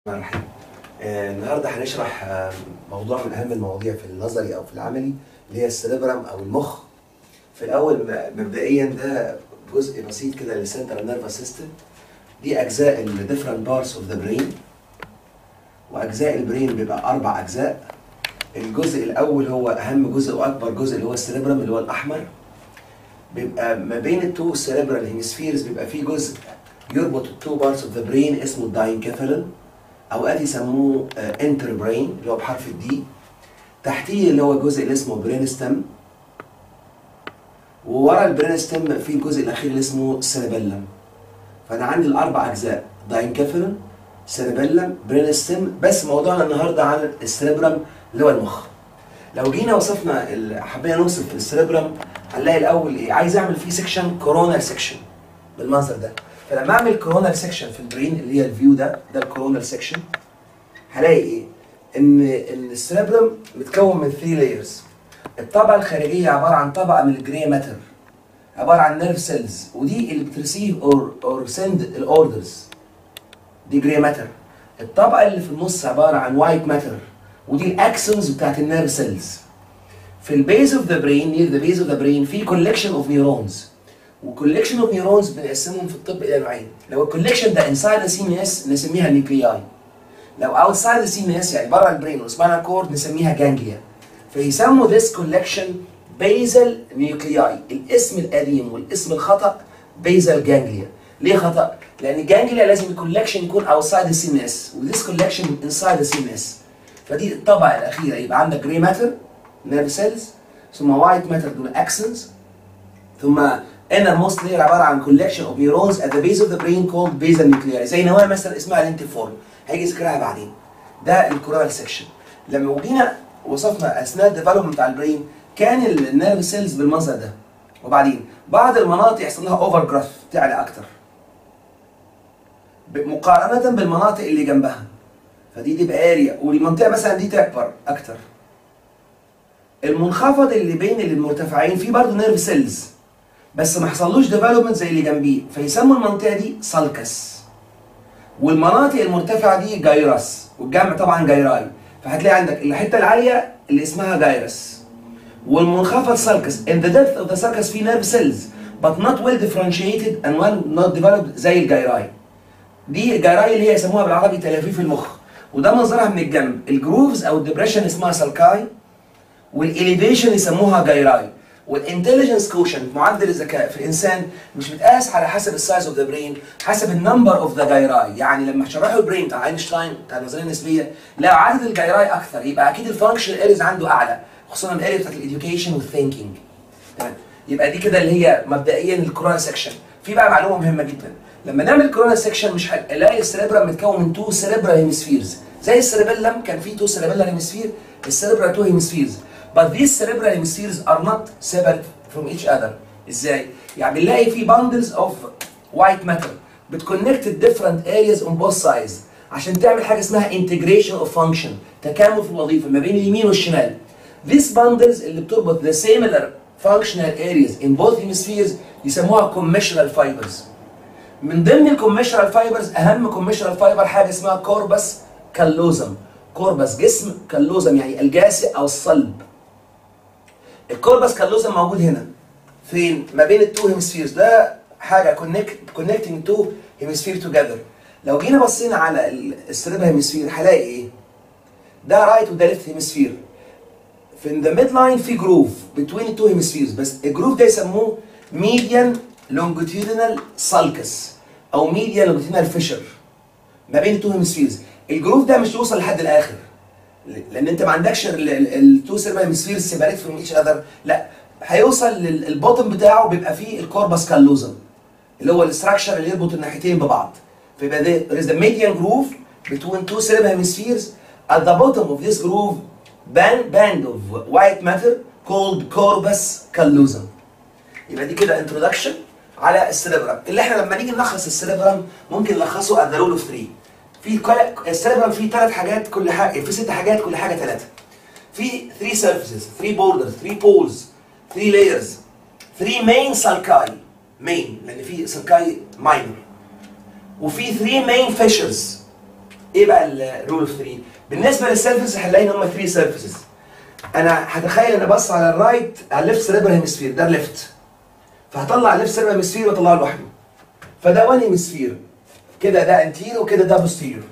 الرحيم آه، النهارده هنشرح آه، موضوع من اهم المواضيع في النظري او في العملي اللي هي السيربرم او المخ في الاول م- مبدئيا ده جزء بسيط كده للسنترال نيرفس سيستم دي اجزاء ال different parts of the brain واجزاء البرين بيبقى اربع اجزاء الجزء الاول هو اهم جزء واكبر جزء اللي هو السيربرم اللي هو الاحمر بيبقى ما بين التو سيربرال هيمسفيرز بيبقى فيه جزء يربط التو بارتس اوف ذا برين اسمه الداينكيفالون اوقات يسموه انتر برين اللي هو بحرف الدي تحتيه اللي هو الجزء اللي اسمه برين ستم وورا البرين ستم في الجزء الاخير اللي اسمه سيربيلم فانا عندي الاربع اجزاء داينكيفالون سيربيلم برين ستم بس موضوعنا النهارده عن السيربرم اللي هو المخ لو جينا وصفنا ال- حبينا نوصف السيربرم هنلاقي الاول ايه عايز اعمل فيه سيكشن كورونال سيكشن بالمنظر ده فلما اعمل كورونال سيكشن في البرين اللي هي الفيو ده ده الكورونال سيكشن هلاقي ايه ان ان السيربرم متكون من 3 لايرز الطبقه الخارجيه عباره عن طبقه من الجري ماتر عباره عن نيرف سيلز ودي اللي بتريسيف اور اور سند الاوردرز دي جري ماتر الطبقه اللي في النص عباره عن وايت ماتر ودي الاكسونز بتاعت النيرف سيلز في البيز اوف ذا برين نير ذا بيز اوف ذا برين في كولكشن اوف نيورونز وكولكشن اوف نيورونز بنقسمهم في الطب الى نوعين لو الكولكشن ده انسايد ذا سي ام اس نسميها نيوكلياي لو اوتسايد ذا سي ام اس يعني بره البرين والسباينال كورد نسميها جانجليا فيسموا this collection basal nuclei الاسم القديم والاسم الخطا basal ganglia ليه خطا؟ لان الجانجليا لازم الكولكشن يكون outside the CNS وذيس collection inside the CNS فدي الطبقه الاخيره يبقى عندك جري ماتر نيرف سيلز ثم وايت ماتر دول اكسنز ثم inner most layer عباره عن collection of neurons at the base of the brain called basal nuclei زي نواه مثلا اسمها لينتيفورم هيجي ذكرها بعدين ده الكورال سيكشن لما جينا وصفنا اثناء الديفلوبمنت بتاع البرين كان النيرف سيلز بالمنظر ده وبعدين بعض المناطق يحصل لها اوفر جراث تعلى اكتر ب- مقارنه بالمناطق اللي جنبها فدي تبقى اريا والمنطقه مثلا دي تكبر اكتر المنخفض اللي بين المرتفعين فيه برضه نيرف سيلز بس ما حصلوش ديفلوبمنت زي اللي جنبيه فيسموا المنطقه دي سالكس والمناطق المرتفعه دي جايرس والجمع طبعا جايراي فهتلاقي عندك الحته العاليه اللي اسمها جايرس والمنخفض سالكس in the depth of the sulcus في nerve cells but not well differentiated and well not developed زي الجايراي دي الجايراي اللي هي يسموها بالعربي تلافيف المخ وده منظرها من الجنب الجروفز او الدبريشن اسمها سالكاي والاليفيشن يسموها جايراي والانتليجنس كوشن معدل الذكاء في الانسان مش متقاس على حسب السايز اوف ذا برين حسب النمبر اوف ذا جايراي يعني لما شرحوا البرين بتاع اينشتاين بتاع النظريه النسبيه لو عدد الجايراي اكثر يبقى اكيد الفانكشن اريز عنده اعلى خصوصا الاريا بتاعت الاديوكيشن والثينكينج تمام يبقى دي كده اللي هي مبدئيا الكورونا سيكشن في بقى معلومه مهمه جدا لما نعمل كورونا سيكشن مش هنلاقي السيربرم متكون من تو سيربرال هيمسفيرز زي السيربيلم كان في تو سيربيلر هيمسفير السيربرال تو هيمسفيرز but these cerebral hemispheres are not separate from each other ازاي؟ يعني بنلاقي في bundles of white matter بتكونكت different areas on both sides عشان تعمل حاجه اسمها integration of function تكامل في الوظيفه ما بين اليمين والشمال these bundles اللي بتربط the similar functional areas in both hemispheres يسموها commissural fibers من ضمن الكوميشرال فايبرز اهم كوميشرال فايبر حاجه اسمها كوربس كالوزم كوربس جسم كالوزم يعني الجاسئ او الصلب الكوربس كالوزم موجود هنا فين ما بين التو هيمسفيرز ده حاجه كونكت كونكتنج تو هيمسفير توجذر لو جينا بصينا على السيربرال هيمسفير هلاقي ايه ده رايت وده ليفت هيمسفير في ذا ميد لاين في جروف بتوين التو هيمسفيرز بس الجروف ده يسموه ميديان لونجيتيودينال سالكس او ميديان لونجيتيودينال فيشر ما بين التو هيمسفيرز الجروف ده مش يوصل لحد الاخر لان انت ما عندكش التو سيربرال هيمسفيرز سيباريت فروم ايتش اذر لا هيوصل للبوتم بتاعه بيبقى فيه الكوربس كالوزم اللي هو الاستراكشر اللي يربط الناحيتين ببعض فيبقى ده there is the median groove between two cerebral hemispheres at the bottom of this groove band band of white matter called corpus callosum يبقى دي كده introduction على السيربرم اللي احنا لما نيجي نلخص السيربرم ممكن نلخصه at the rule of three في كل- السيربرم فيه ثلاث حاجات كل حاجه في ست حاجات كل حاجه ثلاثه في 3 surfaces 3 borders 3 poles 3 layers 3 main sulci main لان في sulci minor وفي 3 main fissures ايه بقى الرول اوف 3 بالنسبه للسيرفيس هنلاقي ان هم 3 سيرفيسز انا هتخيل انا بص على الرايت على الليفت سيريبرال هيمسفير ده الليفت فهطلع الليفت سيريبرال هيمسفير واطلعه لوحده فده وان هيمسفير كده ده انتيرو وكده ده بوستيريور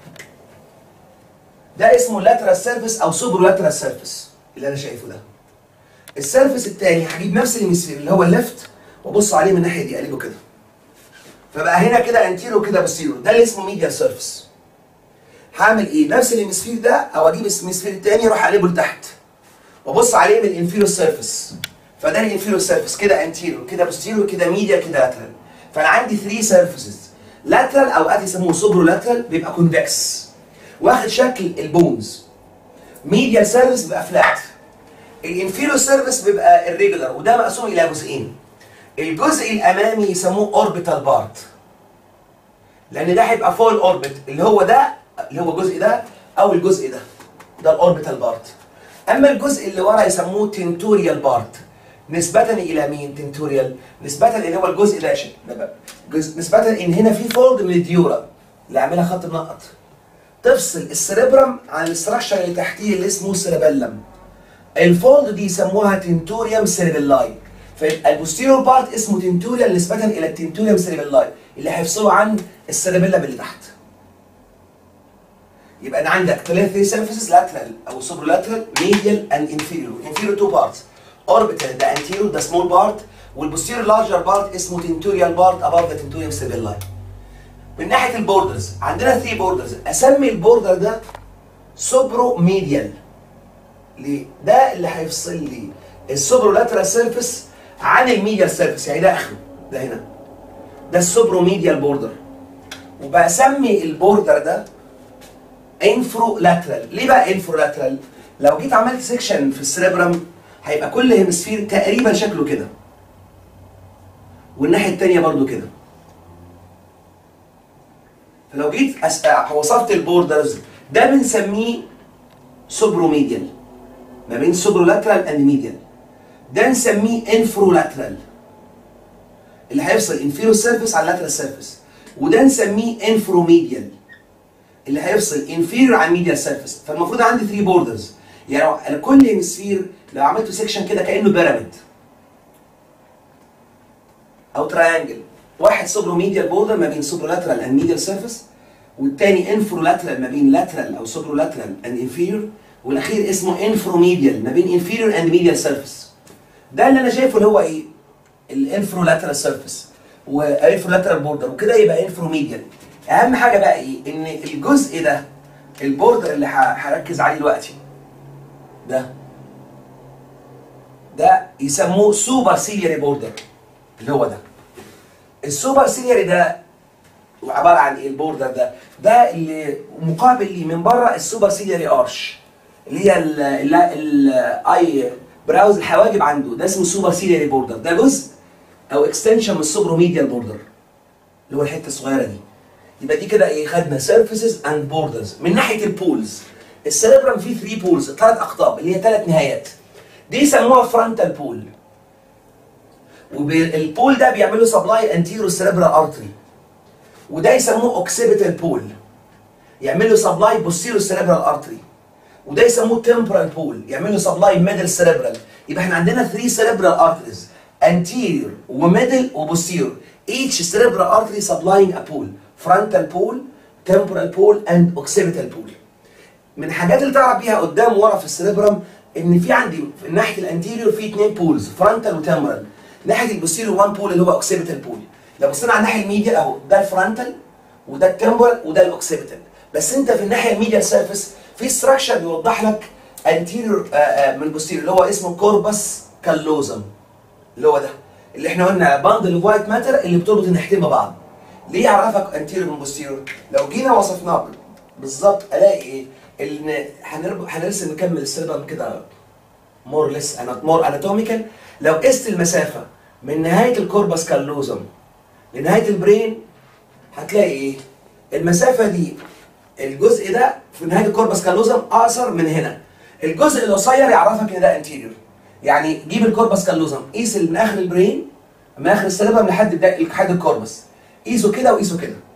ده اسمه لاترال سيرفيس او سوبر لاترال سيرفيس اللي انا شايفه ده السيرفيس الثاني هجيب نفس الهيمسفير اللي هو الليفت وابص عليه من الناحيه دي اقلبه كده فبقى هنا كده انتيرو كده بوستيريور ده اللي اسمه ميديال سيرفيس هعمل ايه نفس الهيمسفير ده او اجيب الهيمسفير الثاني اروح اقلبه لتحت وابص عليه من الانفيرو سيرفيس فده الانفيرو سيرفيس كده انتيرو كده بوستيريور كده ميديا كده لاترال فانا عندي 3 سيرفيسز لاترال اوقات يسموه سوبرو لاترال بيبقى كونفكس واخد شكل البونز ميديال سيرفيس بيبقى فلات الانفيرو سيرفيس بيبقى الريجولار وده مقسوم الى جزئين الجزء الامامي يسموه اوربيتال بارت لان ده هيبقى فوق الاوربت اللي هو ده اللي هو الجزء ده او الجزء ده ده الاوربيتال بارت اما الجزء اللي ورا يسموه تنتوريال بارت نسبة إلى مين تنتوريال؟ نسبة اللي هو الجزء ده شيء جزء نسبة إن هنا في فولد من الديورا اللي عاملها خط منقط تفصل السريبرم عن الاستراكشر اللي تحتيه اللي اسمه سيربيلم الفولد دي يسموها تنتوريوم سيربيلاي فيبقى البوستيريور بارت اسمه تنتوريال نسبة إلى التنتوريوم سيربيلاي اللي هيفصله عن السيربيلم اللي تحت يبقى انا عندك ثلاث سيرفيسز لاترال او سوبر لاترال ميديال اند انفيريور انفيريور تو بارتس اوربيتال ده انتيريور ده سمول بارت والبوستيريور لارجر بارت اسمه تنتوريال بارت اباف ذا تنتوريوم سيربيلاي من ناحيه البوردرز عندنا 3 بوردرز اسمي البوردر ده سوبرو ميديال ليه؟ ده اللي هيفصل لي السوبرو لاترال سيرفيس عن الميديال سيرفيس يعني ده اخره ده هنا ده السوبرو ميديال بوردر وبسمي البوردر ده انفرو لاترال ليه بقى انفرو لاترال لو جيت عملت سيكشن في السريبرم هيبقى كل هيمسفير تقريبا شكله كده والناحيه الثانيه برضو كده فلو جيت أس... وصفت البوردرز ده بنسميه سوبروميديال ما بين سوبرولاترال اند ميديال ده نسميه انفرولاترال اللي هيفصل انفيرو سيرفيس عن لاترال سيرفيس وده نسميه انفروميديال اللي هيفصل انفيريور عن ميديال سيرفيس فالمفروض عندي 3 بوردرز يعني انا كل هيمسفير لو عملته سيكشن كده كانه بيراميد او تراينجل واحد سوبروميديال بوردر ما بين سوبرولاترال اند ميديال سيرفيس والتاني انفرولاترال ما بين لاترال او سوبرولاترال اند انفيريور والاخير اسمه انفروميديال ما بين انفيريور اند ميديال سيرفيس ده اللي انا شايفه اللي هو ايه الانفرولاترال سيرفيس والانفرولاترال بوردر وكده يبقى انفروميديال اهم حاجه بقى ايه ان الجزء ده البوردر اللي هركز عليه دلوقتي ده ده يسموه سوبر سيلياري بوردر اللي هو ده السوبر سيلياري ده عباره عن ايه البوردر ده ده اللي مقابل ليه من بره السوبر سيلياري ارش اللي هي الاي براوز الحواجب عنده ده اسمه سوبر سيلياري بوردر ده جزء او اكستنشن من السوبروميديال بوردر اللي هو الحته الصغيره دي يبقى دي كده ايه خدنا سيرفيسز اند بوردرز من ناحيه البولز السيربرم فيه 3 بولز ثلاث اقطاب اللي هي ثلاث نهايات دي يسموها فرونتال بول والبول ده بيعمل له سبلاي انتيرو سيربرال ارتري وده يسموه اوكسيبيتال بول يعمل له سبلاي بوستيرو سيربرال ارتري وده يسموه تمبرال بول يعمل له سبلاي ميدل سيربرال يبقى احنا عندنا 3 سيربرال ارتريز anterior وميدل وبوستيرور each cerebral artery supplying a pole frontal pole temporal pole and occipital pole من الحاجات اللي تعرف بيها قدام ورا في السريبرم ان في عندي في ناحيه الانتيريور في اثنين بولز فرونتال وتمبرال ناحيه البوستيريور وان بول اللي هو اوكسيبيتال بول لو بصينا على الناحيه الميديال اهو ده الفرونتال وده التمبرال وده الاوكسيبيتال بس انت في الناحيه الميديال سيرفيس في ستراكشر بيوضح لك انتيريور من البوستيريور اللي هو اسمه كوربس كالوزم اللي هو ده اللي احنا قلنا باندل اوف وايت ماتر اللي بتربط الناحيتين ببعض ليه يعرفك انتيريور من بوستيريور لو جينا وصفناه بالظبط الاقي ايه ان هنرسم نكمل السيربم كده مور ليس مور اناتوميكال لو قست المسافه من نهايه الكوربس كالوزم لنهايه البرين هتلاقي ايه المسافه دي الجزء ده في نهايه الكوربس كالوزم اقصر من هنا الجزء القصير يعرفك ان ده انتيريور يعني جيب الكوربس كالوزم قيس من اخر البرين من اخر السيربم لحد لحد الكوربس قيسه كده وقيسه كده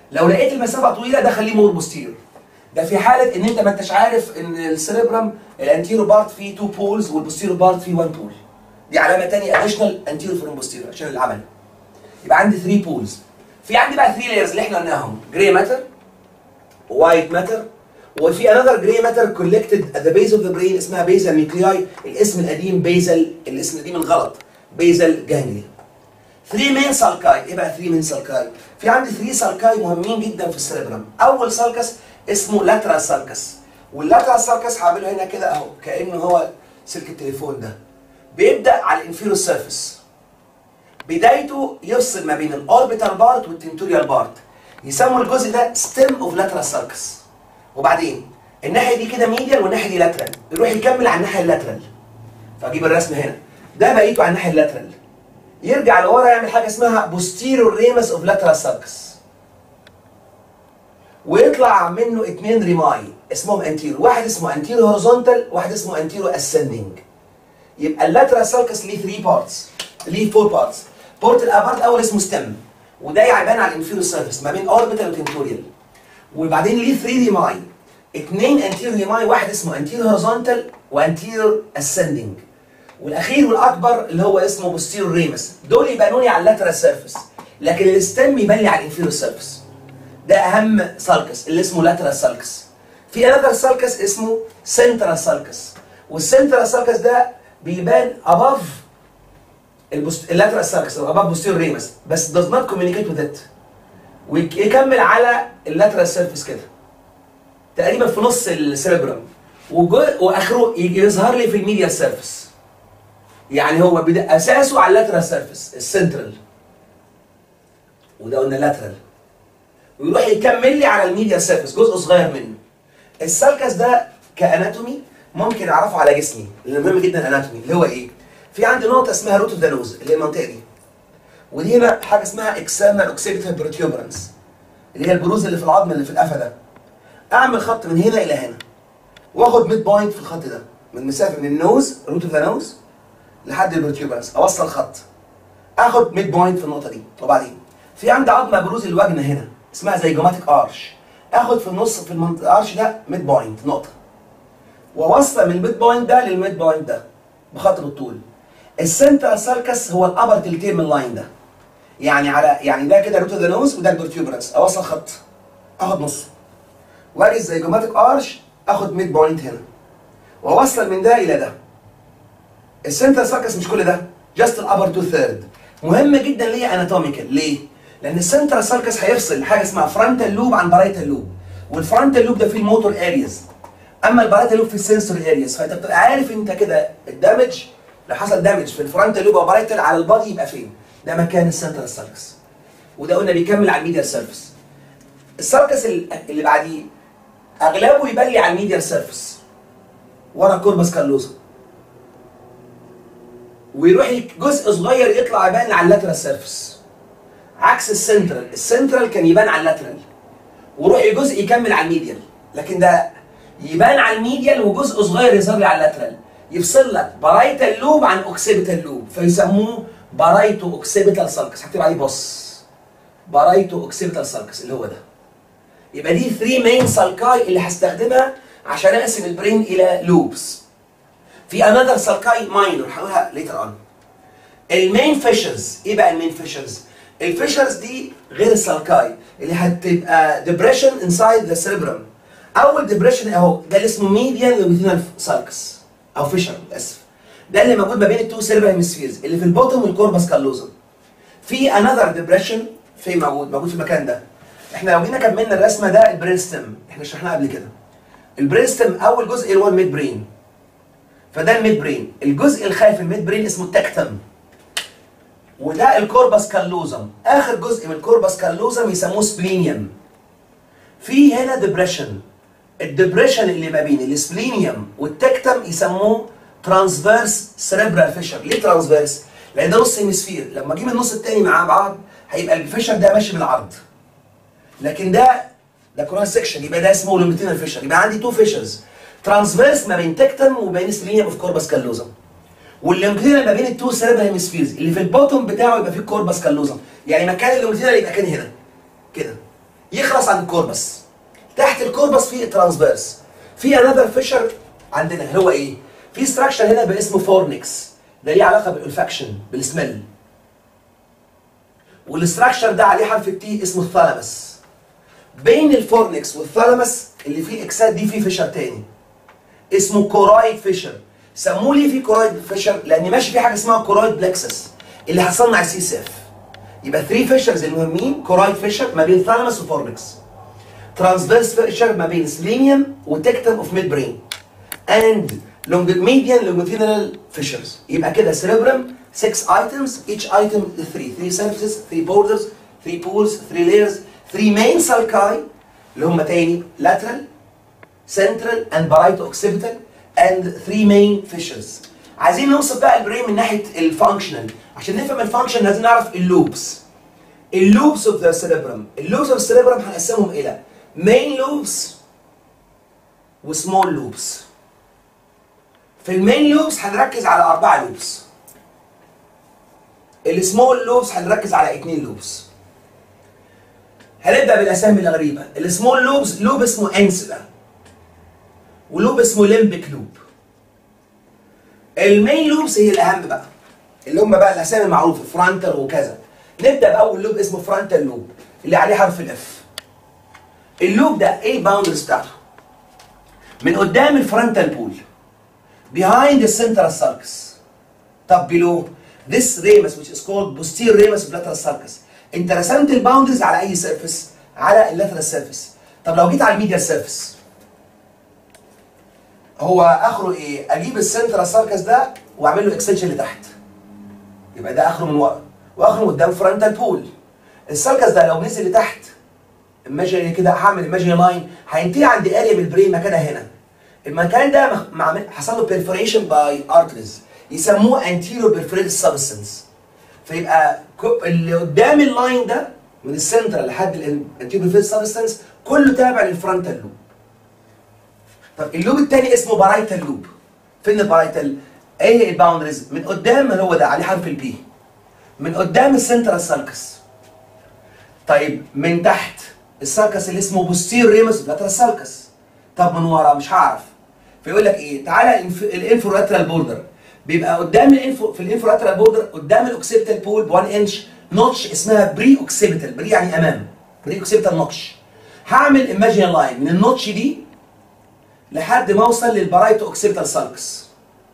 لو لقيت المسافه طويله ده خليه مور بوستيريور ده في حاله ان انت ما انتش عارف ان السيربرم الانتيرو بارت فيه 2 بولز والبوستيريور بارت فيه 1 بول دي علامه ثانيه اديشنال انتيرو فروم بوستيريور عشان العمل يبقى عندي 3 بولز في عندي بقى 3 لايرز اللي احنا قلناهم جراي ماتر وايت ماتر وفي انذر جراي ماتر كولكتد ات ذا بيز اوف ذا برين اسمها بيزل نيوكلياي الاسم القديم بيزل الاسم القديم الغلط بيزل جانجليا 3 مين سالكاي ايه بقى 3 مين سالكاي في عندي 3 سالكاي مهمين جدا في السيربرم اول سالكس اسمه لاترال سالكس واللاترال سالكس هعمله هنا كده اهو كانه هو سلك التليفون ده بيبدا على الانفيرو سيرفيس بدايته يفصل ما بين الاوربيتال بارت والتنتوريال بارت يسموا الجزء ده ستيم اوف لاترال سالكس وبعدين الناحيه دي كده ميديال والناحيه دي لاترال يروح يكمل على الناحيه اللاترال فاجيب الرسم هنا ده بقيته على الناحيه اللاترال يرجع لورا يعمل حاجه اسمها posterior ramus of lateral sulcus ويطلع منه اثنين ريماي اسمهم انتيرو واحد اسمه انتيرو هوريزونتال واحد اسمه انتيرو اسcending يبقى اللاترال سالكس ليه 3 بارتس ليه 4 بارتس بورت الابارت اول اسمه ستيم وده يعبان على الانفيرو سيرفيس ما بين اوربيتال وتنتوريال وبعدين ليه 3 ريماي اثنين انتيرو ريماي واحد اسمه انتيرو هوريزونتال وانتيرو اسcending والاخير والاكبر اللي هو اسمه بوستيرو ريمس دول يبانوا لي على اللاترال سيرفيس لكن الستم يبان لي على الانفيرو سيرفيس ده اهم سالكس اللي اسمه لاترال سالكس في انذر سالكس اسمه سنترال سالكس والسنترال سالكس ده بيبان اباف اللاترال سالكس او اباف بوستيرو ريمس بس does not communicate with it ويكمل على اللاترال سيرفيس كده تقريبا في نص السيربرم واخره يظهر لي في الميديال سيرفيس يعني هو بدا اساسه على اللاترال سيرفيس السنترال وده قلنا لاترال ويروح يكمل لي على الميديا سيرفيس جزء صغير منه السالكس ده كاناتومي ممكن اعرفه على جسمي اللي مهم جدا اناتومي اللي هو ايه في عندي نقطه اسمها روت اوف ذا نوز اللي هي المنطقه دي ودي هنا حاجه اسمها اكسترنال اوكسيبيتال بروتيوبرنس اللي هي البروز اللي في العظم اللي في القفا ده اعمل خط من هنا الى هنا واخد ميد بوينت في الخط ده من مسافه من النوز روت اوف ذا نوز لحد البروتيوبرنس اوصل خط اخد ميد بوينت في النقطه دي وبعدين في عندي عظمه بروز الوجنه هنا اسمها زيجوماتيك ارش اخد في النص في المنطقه الارش ده ميد بوينت نقطه واوصل من الميد بوينت ده للميد بوينت ده بخط بالطول السنترال سالكس هو الابر تلتين من اللاين ده يعني على يعني ده كده روت ذا نوز وده البروتيوبرنس اوصل خط اخد نصه واجي الزيجوماتيك ارش اخد ميد بوينت هنا واوصل من ده الى ده السنترال سالكس مش كل ده جاست الابر تو ثيرد مهم جدا ليا اناتوميكال ليه؟ لان السنترال سالكس هيفصل حاجه اسمها فرونتال لوب عن بارايتال لوب والفرونتال لوب ده فيه الموتور ارياز اما البارايتال لوب في السنسوري ارياز فانت بتبقى عارف انت كده الدامج لو حصل دامج في الفرونتال لوب او بارايتال على البادي يبقى فين ده مكان السنترال سالكس وده قلنا بيكمل على الميديال سيرفيس السالكس اللي بعديه اغلبه يبان لي على الميديال سيرفيس ورا كوربس كالوزا ويروح جزء صغير يطلع يبان على اللاترال سيرفيس عكس السنترال السنترال كان يبان على اللاترال وروح جزء يكمل على الميديال لكن ده يبان على الميديال وجزء صغير يظهر لي على اللاترال يفصل لك بارايتال لوب عن اوكسيبيتال لوب فيسموه بارايتو اوكسيبيتال سالكس هكتب عليه بص بارايتو اوكسيبيتال سالكس اللي هو ده يبقى دي 3 مين سالكاي اللي هستخدمها عشان اقسم البرين الى لوبس في انذر سالكاي ماينور هقولها ليتر اون المين فيشرز ايه بقى المين فيشرز الفيشرز دي غير السالكاي اللي هتبقى ديبريشن انسايد ذا سيربرم اول ديبريشن اهو ده اللي اسمه ميديان لوبيتينال سالكس او فيشر اسف ده اللي موجود ما بين التو سيربرال هيمسفيرز اللي في البوتوم والكوربس كالوزم في انذر ديبريشن فين موجود موجود في المكان ده احنا لو جينا كملنا الرسمه ده البرين ستيم احنا شرحناها قبل كده البرين ستيم اول جزء اللي هو الميد برين فده الميد برين الجزء الخلفي الميد برين اسمه التكتم وده الكوربس كالوزم اخر جزء من الكوربس كالوزم يسموه سبلينيوم في هنا ديبريشن الديبريشن اللي ما بين السبلينيوم والتكتم يسموه ترانسفيرس سيريبرال فيشر ليه ترانسفيرس لان ده نص هيمسفير لما اجيب النص التاني مع بعض هيبقى الفيشر ده ماشي بالعرض لكن ده ده كورال سيكشن يبقى ده اسمه لوميتينال فيشر يبقى عندي تو فيشرز ترانسفيرس ما بين تكتم وبين سبلينيوم اوف كوربس كالوزم واللوميتينال ما بين التو سيريبرال هيمسفيرز اللي في البوتوم بتاعه يبقى فيه كوربس كالوزم يعني مكان اللوميتينال يبقى كان هنا كده يخلص عند الكوربس تحت الكوربس في ترانسفيرس في انذر فيشر عندنا اللي هو ايه في ستراكشر هنا باسمه فورنكس ده ليه علاقه بالانفكشن بالسميل والاستراكشر ده عليه حرف التي اسمه الثالامس بين الفورنكس والثالامس اللي فيه الاكسات دي فيه فيشر تاني اسمه كورايد فيشر سموه ليه في كورايد فيشر لان ماشي في حاجه اسمها كورايد بلكسس اللي هتصنع السي سي اف يبقى 3 فيشرز المهمين كورايد فيشر ما بين ثالامس وفورنكس ترانسفيرس فيشر ما بين سلينيوم وتكتم اوف ميد برين اند median longitudinal fissures يبقى كده cerebrum 6 items each item 3 3 surfaces 3 borders 3 pools 3 layers 3 main sulci اللي هم تاني lateral central and parieto-occipital and 3 main fissures عايزين نوصف بقى البرين من ناحيه الفانكشنال عشان نفهم الفانكشن لازم نعرف اللوبس اللوبس اوف ذا cerebrum اللوبس اوف السيربرم هنقسمهم الى main lobes وسمول لوبس في المين لوبس هنركز على أربعة لوبس السمول لوبس هنركز على اثنين لوبس هنبدأ بالأسامي الغريبة السمول لوبس لوب اسمه انسلا ولوب اسمه ليمبك لوب المين لوبس هي الأهم بقى اللي هم بقى الأسامي المعروفة فرونتال وكذا نبدأ بأول لوب اسمه فرونتال لوب اللي عليه حرف الاف اللوب ده ايه الباوندرز بتاعته من قدام الفرونتال بول behind the central sulcus طب below this ramus which is called posterior ramus of lateral sulcus انت رسمت الباوندرز على اي سيرفيس على اللاترال سيرفيس طب لو جيت على الميديال سيرفيس هو اخره ايه اجيب السنترال سالكس ده واعمل له اكستنشن لتحت يبقى ده اخره من ورا واخره قدام فرونتال بول السالكس ده لو نزل لتحت الماجي كده هعمل الماجي لاين هينتهي عند اريا من البرين مكانها هنا المكان ده مع حصل له perforation باي ارتريز يسموه anterior perforated substance فيبقى اللي قدام اللاين ده من السنترال لحد الانتيريور perforated substance كله تابع للفرونتال لوب طب اللوب الثاني اسمه بارايتال لوب فين البارايتال؟ ايه الباوندريز؟ من قدام اللي هو ده عليه حرف البي من قدام السنترال سالكس طيب من تحت السالكس اللي اسمه بوستير ريمس لاترال سالكس طب من ورا مش هعرف فيقول لك ايه تعالى الانفوراترال بوردر بيبقى قدام الانفو في الانفوراترال بوردر قدام الاوكسيبيتال بول ب 1 انش نوتش اسمها بري اوكسيبيتال بري يعني امام بري اوكسيبيتال نوتش هعمل ايماجين لاين من النوتش دي لحد ما اوصل للبرايتو اوكسيبيتال سالكس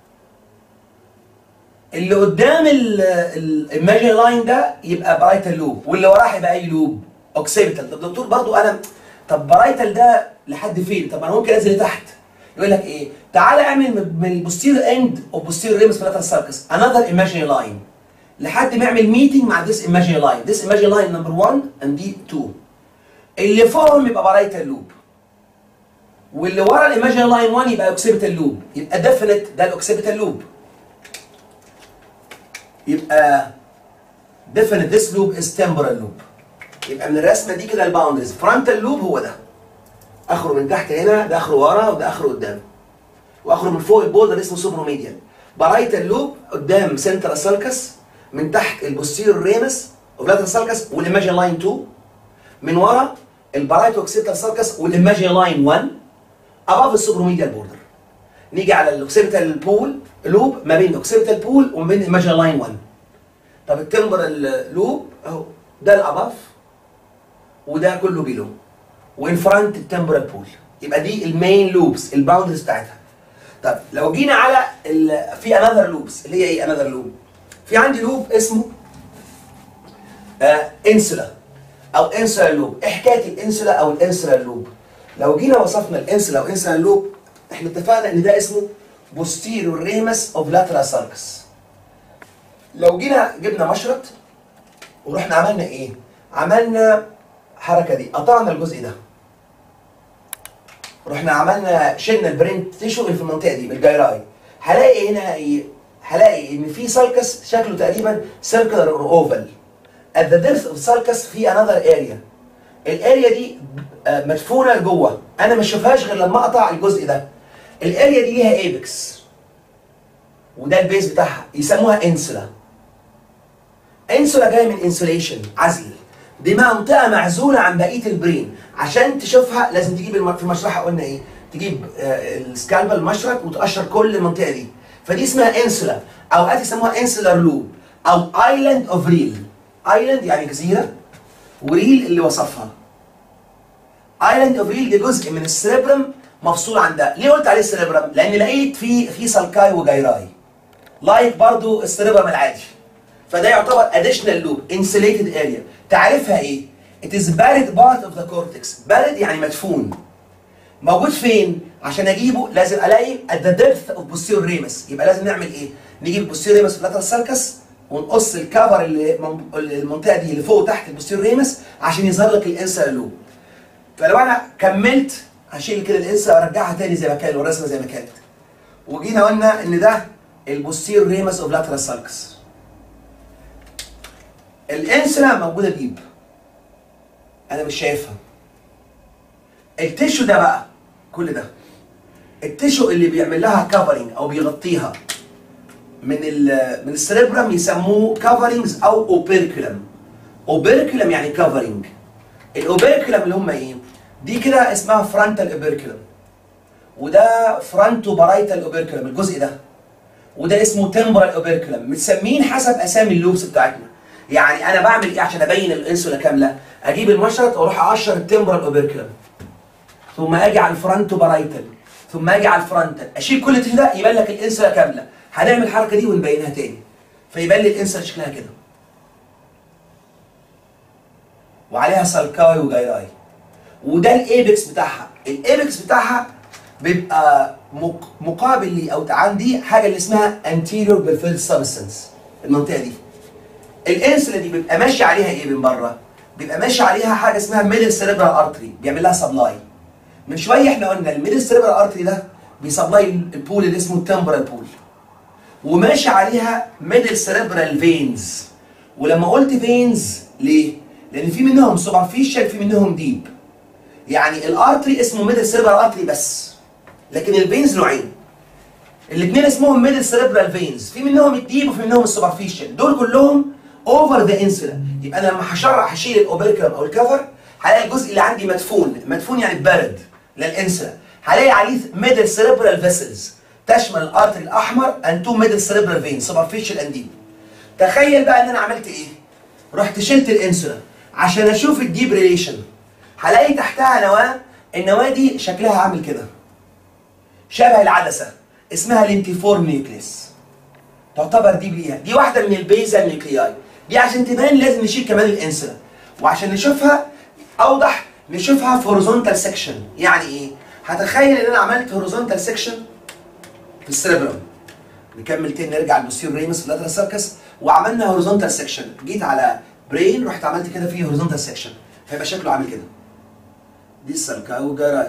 اللي قدام الايماجين لاين ده يبقى برايتال لوب واللي وراه هيبقى اي لوب اوكسيبيتال طب دكتور برضو انا طب برايتال ده لحد فين طب انا ممكن انزل لتحت يقول لك ايه تعالى اعمل من البوستير اند او بوستير ريمس بلاتال سيركس انذر ايماجينري لاين لحد ما يعمل ميتنج مع ذس ايماجينري لاين ذس ايماجينري لاين نمبر 1 اند دي 2 اللي فوقهم يبقى برايتال لوب واللي ورا الايماجينري لاين 1 يبقى اوكسيبيتال لوب يبقى ديفينيت ده الاوكسيبيتال لوب يبقى definite this loop is temporal loop يبقى من الرسمه دي كده الباوندرز فرونتال لوب هو ده اخره من تحت هنا ده اخره ورا وده اخره قدام واخره من فوق البولدر اسمه سوبروميديال برايتال لوب قدام سنترال سالكس من تحت البوستيرور ريمس اوف سالكس والايماجين لاين 2 من ورا البرايتو اوكسيتال سالكس والايماجين لاين 1 اباف السوبروميديال بوردر نيجي على الاوكسيبيتال بول لوب ما بين الاوكسيبيتال بول وما بين الايماجين لاين 1 طب التمبرال لوب اهو ده الاباف وده كله بيلو وان فرونت التمبرال بول يبقى دي المين لوبس الباوندرز بتاعتها طب لو جينا على ال... في انذر لوبس اللي هي ايه انذر لوب في عندي لوب اسمه آه انسولا او انسولا لوب ايه حكايه الانسولا او الانسولا لوب لو جينا وصفنا الانسولا او انسولا لوب احنا اتفقنا ان ده اسمه posterior ramus of lateral sulcus لو جينا جبنا مشرط ورحنا عملنا ايه عملنا الحركه دي قطعنا الجزء ده رحنا عملنا شلنا البرين تيشو اللي في المنطقه دي بالجايراي هلاقي هنا ايه هلاقي ان في سالكس شكله تقريبا سيركلر اور اوفال at the depth of sulcus في another area الاريا دي مدفونه لجوه انا ما اشوفهاش غير لما اقطع الجزء ده الاريا دي ليها ايبكس وده البيز بتاعها يسموها انسولا انسولا جايه من انسوليشن عزل دي منطقه معزوله عن بقيه البرين عشان تشوفها لازم تجيب الم... في المشرحه قلنا ايه تجيب آه السكالبل المشرط وتقشر كل المنطقه دي فدي اسمها انسولا اوقات يسموها انسولار لوب او ايلاند اوف ريل ايلاند يعني جزيره وريل اللي وصفها ايلاند اوف ريل دي جزء من السريبرم مفصول عن ده ليه قلت عليه السريبرم لان لقيت في في سالكاي وجايراي لايك برضو السريبرم العادي فده يعتبر additional loop insulated area تعرفها ايه it is buried part of the cortex buried يعني مدفون موجود فين عشان اجيبه لازم الاقي at the depth of posterior ramus يبقى لازم نعمل ايه نجيب posterior ramus lateral sulcus ونقص الكفر اللي من- المنطقه دي اللي فوق وتحت البوستيريور ريمس عشان يظهر لك الانسا لوب فلو انا كملت هشيل كده الانسا وارجعها تاني زي ما كان والرسمه زي ما كانت وجينا قلنا ان ده البوستيريور ريمس اوف لاترال سالكس الانسلا موجوده ديب انا مش شايفها التشو ده بقى كل ده التشو اللي بيعمل لها كفرنج او بيغطيها من ال من السريبرم يسموه كفرنجز او اوبيركولم اوبيركولم يعني كفرنج الاوبيركولم اللي هم ايه دي كده اسمها فرونتال اوبيركولم وده فرونتو بارايتال اوبيركولم الجزء ده وده اسمه تمبرال اوبيركولم متسمين حسب اسامي اللوبس بتاعتنا يعني انا بعمل ايه عشان ابين الانسولا كامله اجيب المشرط واروح اقشر التمبرال اوبيركولم ثم اجي على الفرونتو بارايتال ثم اجي على الفرونتال اشيل كل التشو ده يبان لك الانسولا كامله هنعمل الحركه دي ونبينها تاني فيبان لي الانسولا شكلها كده وعليها سالكاي وجايراي وده الايبكس بتاعها الايبكس بتاعها بيبقى مق- مقابل لي او عندي حاجه اللي اسمها anterior بالفيل substance المنطقه دي الانسولا دي بيبقى ماشي عليها ايه من بره بيبقى ماشي عليها حاجه اسمها ميدل سيريبرال ارتري بيعمل لها سبلاي من شويه احنا قلنا الميدل سيريبرال ارتري ده بيسبلاي البول اللي اسمه التمبرال بول وماشي عليها ميدل سيريبرال فينز ولما قلت فينز ليه لان في منهم سوبرفيشال في منهم ديب يعني الارتري اسمه ميدل سيريبرال ارتري بس لكن الفينز نوعين الاثنين اسمهم ميدل سيريبرال فينز في منهم الديب وفي منهم السوبرفيشال دول كلهم اوفر ذا انسولا يبقى انا لما هشرح هشيل الاوبركلم او الكفر هلاقي الجزء اللي عندي مدفون مدفون يعني بارد للانسولا هلاقي عليه ميدل سيريبرال فيسلز تشمل الارتري الاحمر اند تو ميدل سيريبرال فين سوبرفيشال اند ديب تخيل بقى ان انا عملت ايه رحت شلت الانسولا عشان اشوف الديب ريليشن هلاقي تحتها نواه النواه دي شكلها عامل كده شبه العدسه اسمها الانتيفورم نيوكليس تعتبر دي ليها دي واحده من البيزا نيوكلياي دي عشان تبان لازم نشيل كمان الانسولا وعشان نشوفها اوضح نشوفها في هوريزونتال سيكشن يعني ايه هتخيل ان انا عملت هوريزونتال سيكشن في السيربرم نكمل تاني نرجع للبوستير ريمس واللاترال سيركس وعملنا هوريزونتال سيكشن جيت على برين رحت عملت كده فيه هوريزونتال سيكشن فيبقى شكله عامل كده دي السلكاي وجراي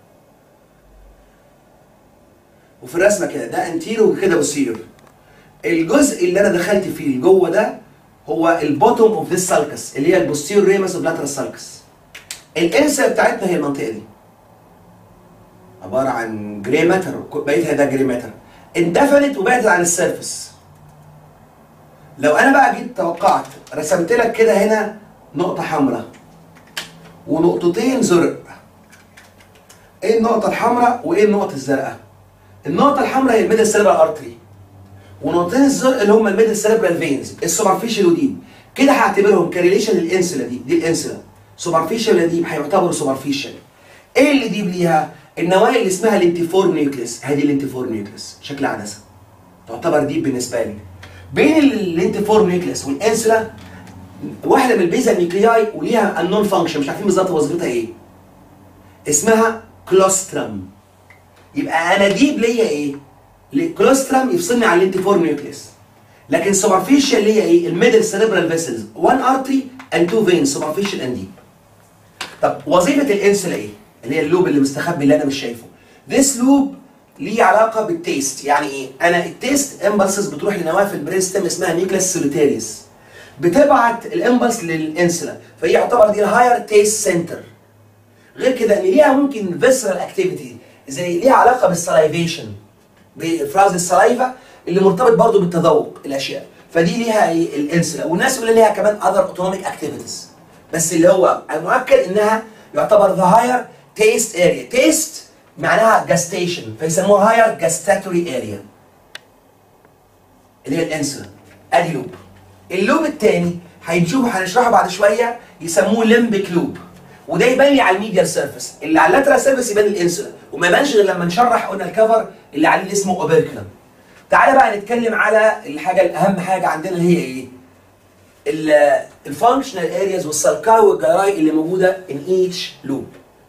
وفي الرسمه كده ده انتيرو وكده بوستيريور الجزء اللي انا دخلت فيه جوه ده هو البوتوم اوف ذيس سالكس اللي هي البوستيريور ريمس اوف لاترال سالكس الانسا بتاعتنا هي المنطقه دي عباره عن جري ماتر بقيتها ده جري ماتر اندفنت وبعدت عن السيرفس لو انا بقى جيت توقعت رسمت لك كده هنا نقطه حمراء ونقطتين زرق ايه النقطه الحمراء وايه النقطه الزرقاء النقطه الحمراء هي الميدل سيربرال ارتري ونقطتين الزرق اللي هم الميدل سيربرال فينز السوبرفيشال وديب كده هعتبرهم كريليشن للانسولا دي دي الانسولا سوبرفيشال ولا ديب هيعتبروا سوبرفيشال ايه اللي ديب ليها النواه اللي اسمها الانتيفور نيوكليس هذه الانتيفور نيوكليس شكل عدسه تعتبر ديب بالنسبه لي بين الانتيفور نيوكليس والانسولا واحده من البيزا نيوكلياي وليها النون فانكشن مش عارفين بالظبط وظيفتها ايه اسمها كلوسترم يبقى انا ديب ليا ايه الكلوسترم يفصلني عن الانتيفور نيوكليس لكن سوبرفيشال ليا ايه الميدل سيريبرال فيسلز 1 ارتري اند 2 فين سوبرفيشال اند ديب طب وظيفه الانسولا ايه اللي هي اللوب اللي مستخبي اللي انا مش شايفه ذس لوب ليه علاقه بالتيست يعني ايه انا التيست امبلسز بتروح لنواه في البرين ستيم اسمها نيوكليس سوليتاريس بتبعت الامبلس للانسولا فهي يعتبر دي الهاير تيست سنتر غير كده ان ليها ممكن فيسرال اكتيفيتي زي ليها علاقه بالسلايفيشن بافراز السلايفا اللي مرتبط برضه بالتذوق الاشياء فدي ليها ايه الانسولا والناس اللي ليها كمان اذر اوتونوميك اكتيفيتيز بس اللي هو المؤكد انها يعتبر ذا هاير تيست اريا تيست معناها جاستيشن فيسموها هاير جاستاتوري اريا اللي هي الانسولين ادي لوب اللوب الثاني هنشوفه هنشرحه بعد شويه يسموه ليمبيك لوب وده يبان لي على الميديال سيرفيس اللي على اللاترال سيرفيس يبان الانسولين وما يبانش غير لما نشرح قلنا الكفر اللي عليه اللي اسمه اوبركلم تعالى بقى نتكلم على الحاجه الاهم حاجه عندنا اللي هي ايه الفانكشنال ارياز والسلكاي والجراي اللي موجوده ان ايتش لوب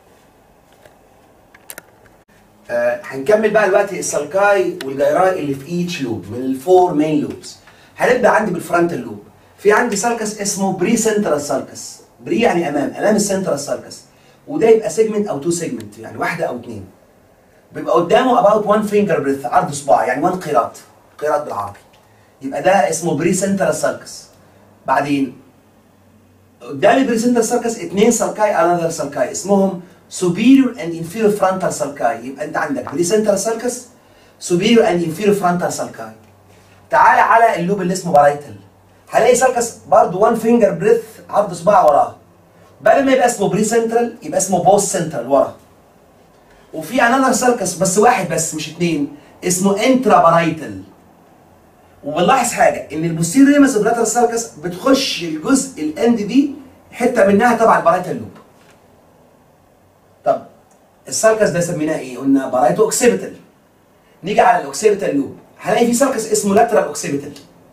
آه هنكمل بقى دلوقتي السلكاي والجيراي اللي في ايتش لوب من الفور مين لوبس هنبدا عندي بالفرونتال لوب في عندي سالكس اسمه بري سنترال سالكس بري يعني امام امام السنترال سالكس وده يبقى سيجمنت او تو سيجمنت يعني واحده او اثنين بيبقى قدامه about 1 فينجر بريث عرض صباع يعني 1 قيراط قيراط بالعربي يبقى ده اسمه بري سنترال سالكس بعدين قدام البري سنترال سالكس اثنين سالكاي انذر سالكاي اسمهم superior and inferior frontal sulci يبقى انت عندك بري سنترال سالكس superior and inferior frontal sulci تعالى على اللوب اللي اسمه بارايتل هلاقي سالكس برضه 1 فينجر بريث عرض صباع وراه بدل ما يبقى اسمه بري سنترال يبقى اسمه بوست سنترال ورا وفي انذر سالكس بس واحد بس مش اثنين اسمه انترا بارايتل وبنلاحظ حاجه ان البوستير ريمس بلاترال سالكس بتخش الجزء الاند دي حته منها تبع البارايتال لوب طب السالكس ده سميناه ايه؟ قلنا بارايتو اوكسيبيتال نيجي على الاوكسيبيتال لوب هنلاقي في سالكس اسمه لاترال اوكسيبيتال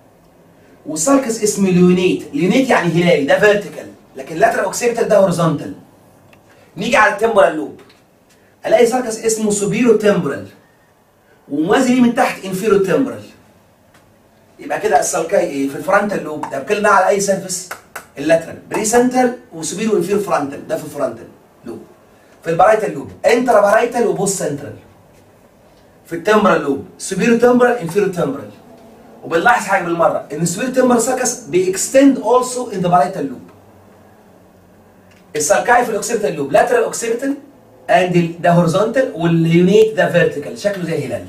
وسالكس اسمه ليونيت ليونيت يعني هلالي ده فيرتيكال لكن لاترال اوكسيبيتال ده هوريزونتال نيجي على التمبرال لوب الاقي سالكس اسمه سوبيرو تمبرال وموازي ليه من تحت انفيرو تمبرال يبقى كده السالكاي ايه في الفرونتال لوب ده بتكلم على اي سيرفيس اللاترال بري سنترال وسوبيرو انفيرو فرونتال ده في الفرونتال لوب في البرايتال لوب انترا بارايتال وبوست سنترال في التمبرال لوب سوبيرو تمبرال انفيرو تمبرال وبنلاحظ حاجه بالمره ان السوبيرو تمبرال ساكس بيكستند اولسو ان ذا بارايتال لوب السالكاي في الاوكسيبيتال لوب لاترال اوكسيبيتال اند ده هوريزونتال واليونيك ده فيرتيكال شكله زي هلال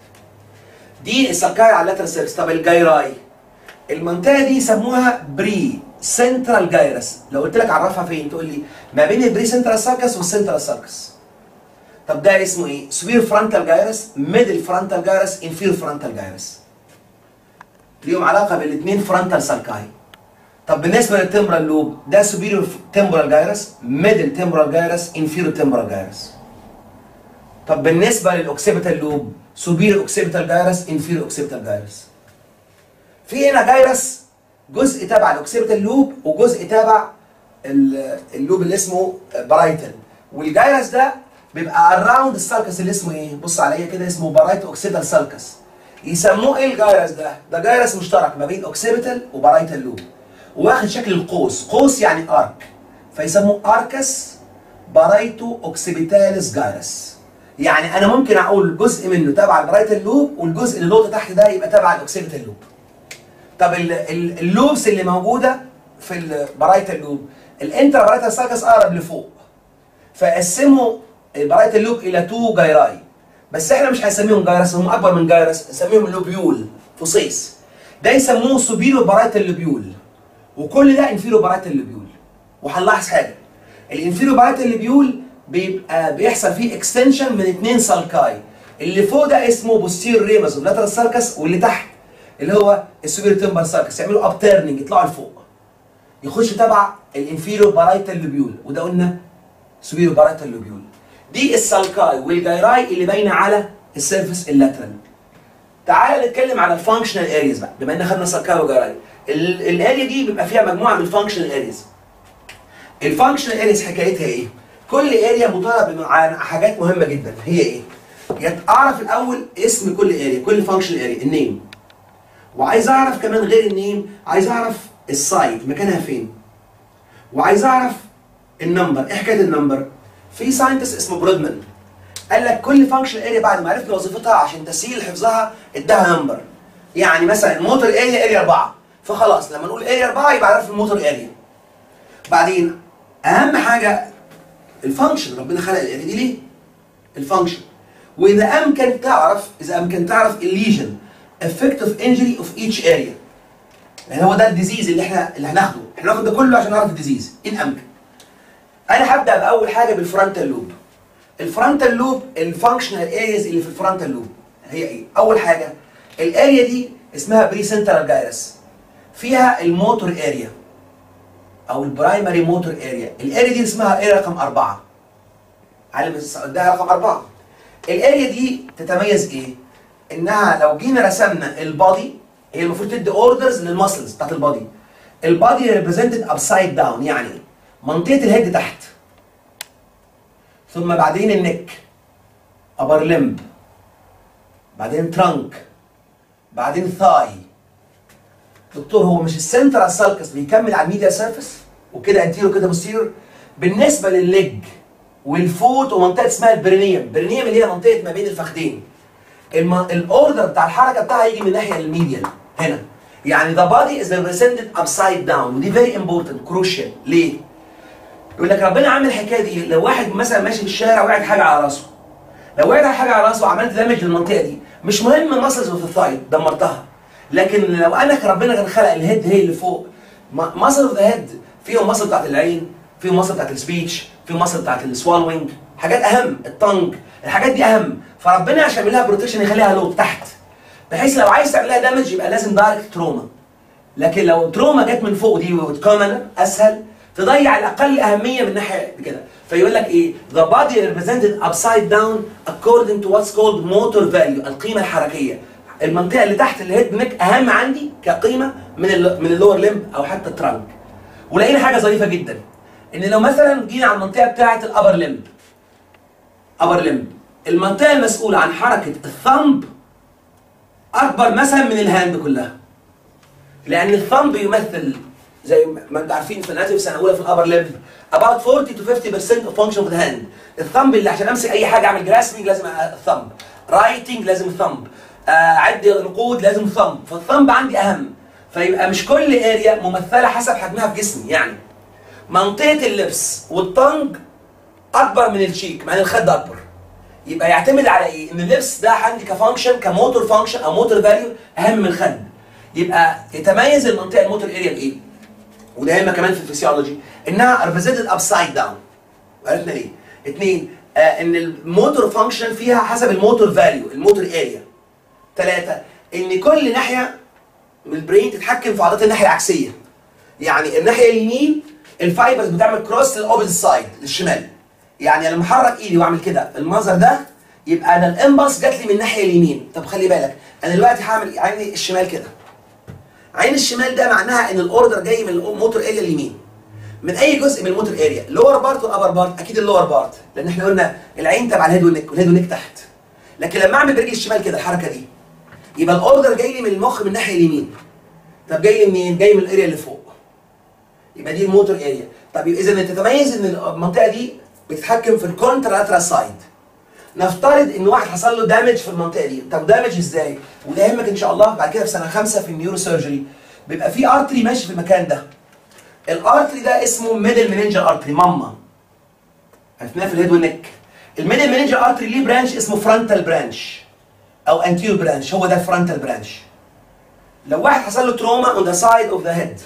دي السالكاي على اللاترال سيرفيس طب الجايراي المنطقه دي يسموها بري سنترال جايرس لو قلت لك عرفها فين تقول لي ما بين البري سنترال ساركس والسنترال ساركس طب ده اسمه ايه سوبير فرونتال جايرس ميدل فرونتال جايرس انفير فرونتال جايرس ليهم علاقه بالاثنين فرونتال سالكاي طب بالنسبه للتمبرال لوب ده سوبيريور تمبرال جايرس ميدل تمبرال جايرس انفيرو تمبرال جايرس طب بالنسبه للاوكسيبيتال لوب سوبيريور اوكسيبيتال جايرس انفيرو اوكسيبيتال جايرس في هنا جايرس جزء تبع الاوكسيبيتال لوب وجزء تبع اللوب اللي اسمه برايتل والجايرس ده بيبقى اراوند السالكس اللي اسمه ايه بص عليا كده اسمه برايت اوكسيدال سالكس يسموه ايه الجايرس ده ده جايرس مشترك ما بين اوكسيبيتال وبرايتال لوب واخد شكل القوس قوس يعني ارك فيسموه اركس بارايتو اوكسيبيتاليس جايرس يعني انا ممكن اقول جزء منه تبع البرايتال لوب والجزء اللي نقطه تحت ده يبقى تبع الاوكسيبيتال لوب طب اللوبس اللي موجوده في البرايتال لوب الانترا برايتال سالكس اقرب لفوق فقسموا البرايتال لوب الى تو جايراي بس احنا مش هنسميهم جايرس هم اكبر من جايرس نسميهم لوبيول فصيص ده يسموه سوبيرو برايتال لوبيول وكل ده انفيرو بارايتال لوبيول وهنلاحظ حاجه الانفيرو بارايتال لوبيول بيبقى بيحصل فيه اكستنشن من اثنين سالكاي اللي فوق ده اسمه بوستير ريمس ولاترال سالكس واللي تحت اللي هو السوبير تمبر سالكس يعملوا اب تيرنينج يطلعوا لفوق يخش تبع الانفيرو بارايتال لوبيول وده قلنا سوبيرو بارايتال لوبيول دي السالكاي والجايراي اللي باينه على السيرفيس اللاترال تعال نتكلم على الفانكشنال ارياز بقى بما ان خدنا سالكاي وجايراي الاريا دي بيبقى فيها مجموعه من الفانكشنال ارياز الفانكشنال ارياز حكايتها ايه كل اريا مطالب عن حاجات مهمه جدا هي ايه اعرف الاول اسم كل اريا كل فانكشنال اريا النيم وعايز اعرف كمان غير النيم عايز اعرف السايت مكانها فين وعايز اعرف النمبر ايه حكايه النمبر في ساينتست اسمه برودمان قال لك كل فانكشن اريا بعد ما عرفنا وظيفتها عشان تسهيل حفظها اداها نمبر يعني مثلا الموتور اريا اريا 4 فخلاص لما نقول اريا 4 يبقى عرف الموتور اريا بعدين اهم حاجه الفانكشن ربنا خلق الاريا دي ليه الفانكشن واذا امكن تعرف اذا امكن تعرف الليجن effect of injury of each area يعني هو ده الديزيز اللي احنا اللي هناخده احنا هناخد ده كله عشان نعرف الديزيز ان امكن انا هبدا باول حاجه بالفرونتال لوب الفرونتال لوب الفانكشنال ارياز اللي في الفرونتال لوب هي ايه اول حاجه الاريا دي اسمها بري سنترال جايرس فيها الموتور اريا او البرايمري موتور اريا الاريا دي اسمها اريا رقم أربعة علم ده رقم أربعة الاريا دي تتميز ايه انها لو جينا رسمنا البادي هي المفروض تدي اوردرز للمسلز بتاعت البادي البادي ريبريزنتد ابسايد داون يعني منطقه الهيد تحت ثم بعدين النك ابر لمب بعدين ترانك بعدين ثاي دكتور هو مش السنترال سالكس بيكمل على الميديا سيرفيس وكده انتيرو كده بوستيرور بالنسبه للليج والفوت ومنطقه اسمها البرينيوم البرينيوم اللي هي منطقه ما بين الفخذين الم... الاوردر بتاع الحركه بتاعها يجي من الناحيه الميديال هنا يعني the body is represented upside down ودي very important crucial ليه؟ يقول لك ربنا عامل الحكايه دي لو واحد مثلا ماشي في الشارع وقعت حاجه على راسه لو وقعت حاجه على راسه وعملت دامج للمنطقه دي مش مهم ماسلز اوف الثاي دمرتها لكن لو انا ربنا كان خلق الهيد هي اللي فوق ماسل اوف ذا هيد فيهم ماسل بتاعت العين فيهم ماسل بتاعت السبيتش فيهم ماسل بتاعت السوالوينج حاجات اهم التنج الحاجات دي اهم فربنا عشان يعمل لها بروتكشن يخليها لو تحت بحيث لو عايز تعمل لها دامج يبقى لازم دايركت تروما لكن لو تروما جت من فوق دي وتكمل اسهل تضيع الاقل اهميه من ناحيه كده فيقول لك ايه the body represented upside down according to what's called motor value القيمه الحركيه المنطقه اللي تحت الهيد نيك اهم عندي كقيمه من ال من اللور ليمب او حتى الترانك ولقينا حاجه ظريفه جدا ان لو مثلا جينا على المنطقه بتاعه الابر ليمب ابر ليمب المنطقه المسؤوله عن حركه الثمب اكبر مثلا من الهاند كلها لان الثمب يمثل زي ما انتم عارفين في الاناتومي سنه اولى في الابر ليمب about 40 to 50% of function of the hand الثمب اللي عشان امسك اي حاجه اعمل جراسبنج لازم الثمب رايتنج لازم الثمب اعد نقود لازم الثمب فالثمب عندي اهم فيبقى مش كل اريا ممثله حسب حجمها في جسمي يعني منطقه اللبس والطنج اكبر من الشيك مع ان الخد اكبر يبقى يعتمد على ايه؟ ان اللبس ده عندي كفانكشن كموتور فانكشن او موتور فاليو اهم من الخد يبقى يتميز المنطقه الموتور اريا بايه؟ وده يهمنا كمان في الفسيولوجي انها ريبريزنتد ابسايد داون عرفنا ليه؟ اثنين آه ان الموتور فانكشن فيها حسب الموتور فاليو الموتور اريا ثلاثه ان كل ناحيه من البرين تتحكم في عضلات الناحيه العكسيه يعني الناحيه اليمين الفايبرز بتعمل كروس للاوبوزيت سايد للشمال يعني لما احرك ايدي واعمل كده المنظر ده يبقى انا الامبلس جات لي من الناحيه اليمين طب خلي بالك انا دلوقتي هعمل عيني الشمال كده عين الشمال ده معناها ان الاوردر جاي من الموتور اريا اليمين من اي جزء من الموتور اريا لور بارت والابر بارت اكيد اللور بارت لان احنا قلنا العين تبع الهيد والنك والهيد والنك تحت لكن لما اعمل برجلي الشمال كده الحركه دي يبقى الاوردر جاي لي من المخ من الناحيه اليمين طب جاي لي منين جاي من الاريا اللي فوق يبقى دي الموتور اريا طب اذا تتميز ان المنطقه دي بتتحكم في الكونتراترا سايد نفترض ان واحد حصل له دامج في المنطقه دي طب دامج ازاي وده يهمك ان شاء الله بعد كده في سنه خمسه في النيورو سيرجري بيبقى في ارتري ماشي في المكان ده الارتري ده اسمه ميدل مننجر ارتري ماما عرفناه في الهيد والنك الميدل مننجر ارتري ليه برانش اسمه فرونتال برانش او انتيرو برانش هو ده فرونتال برانش لو واحد حصل له تروما اون ذا سايد اوف ذا هيد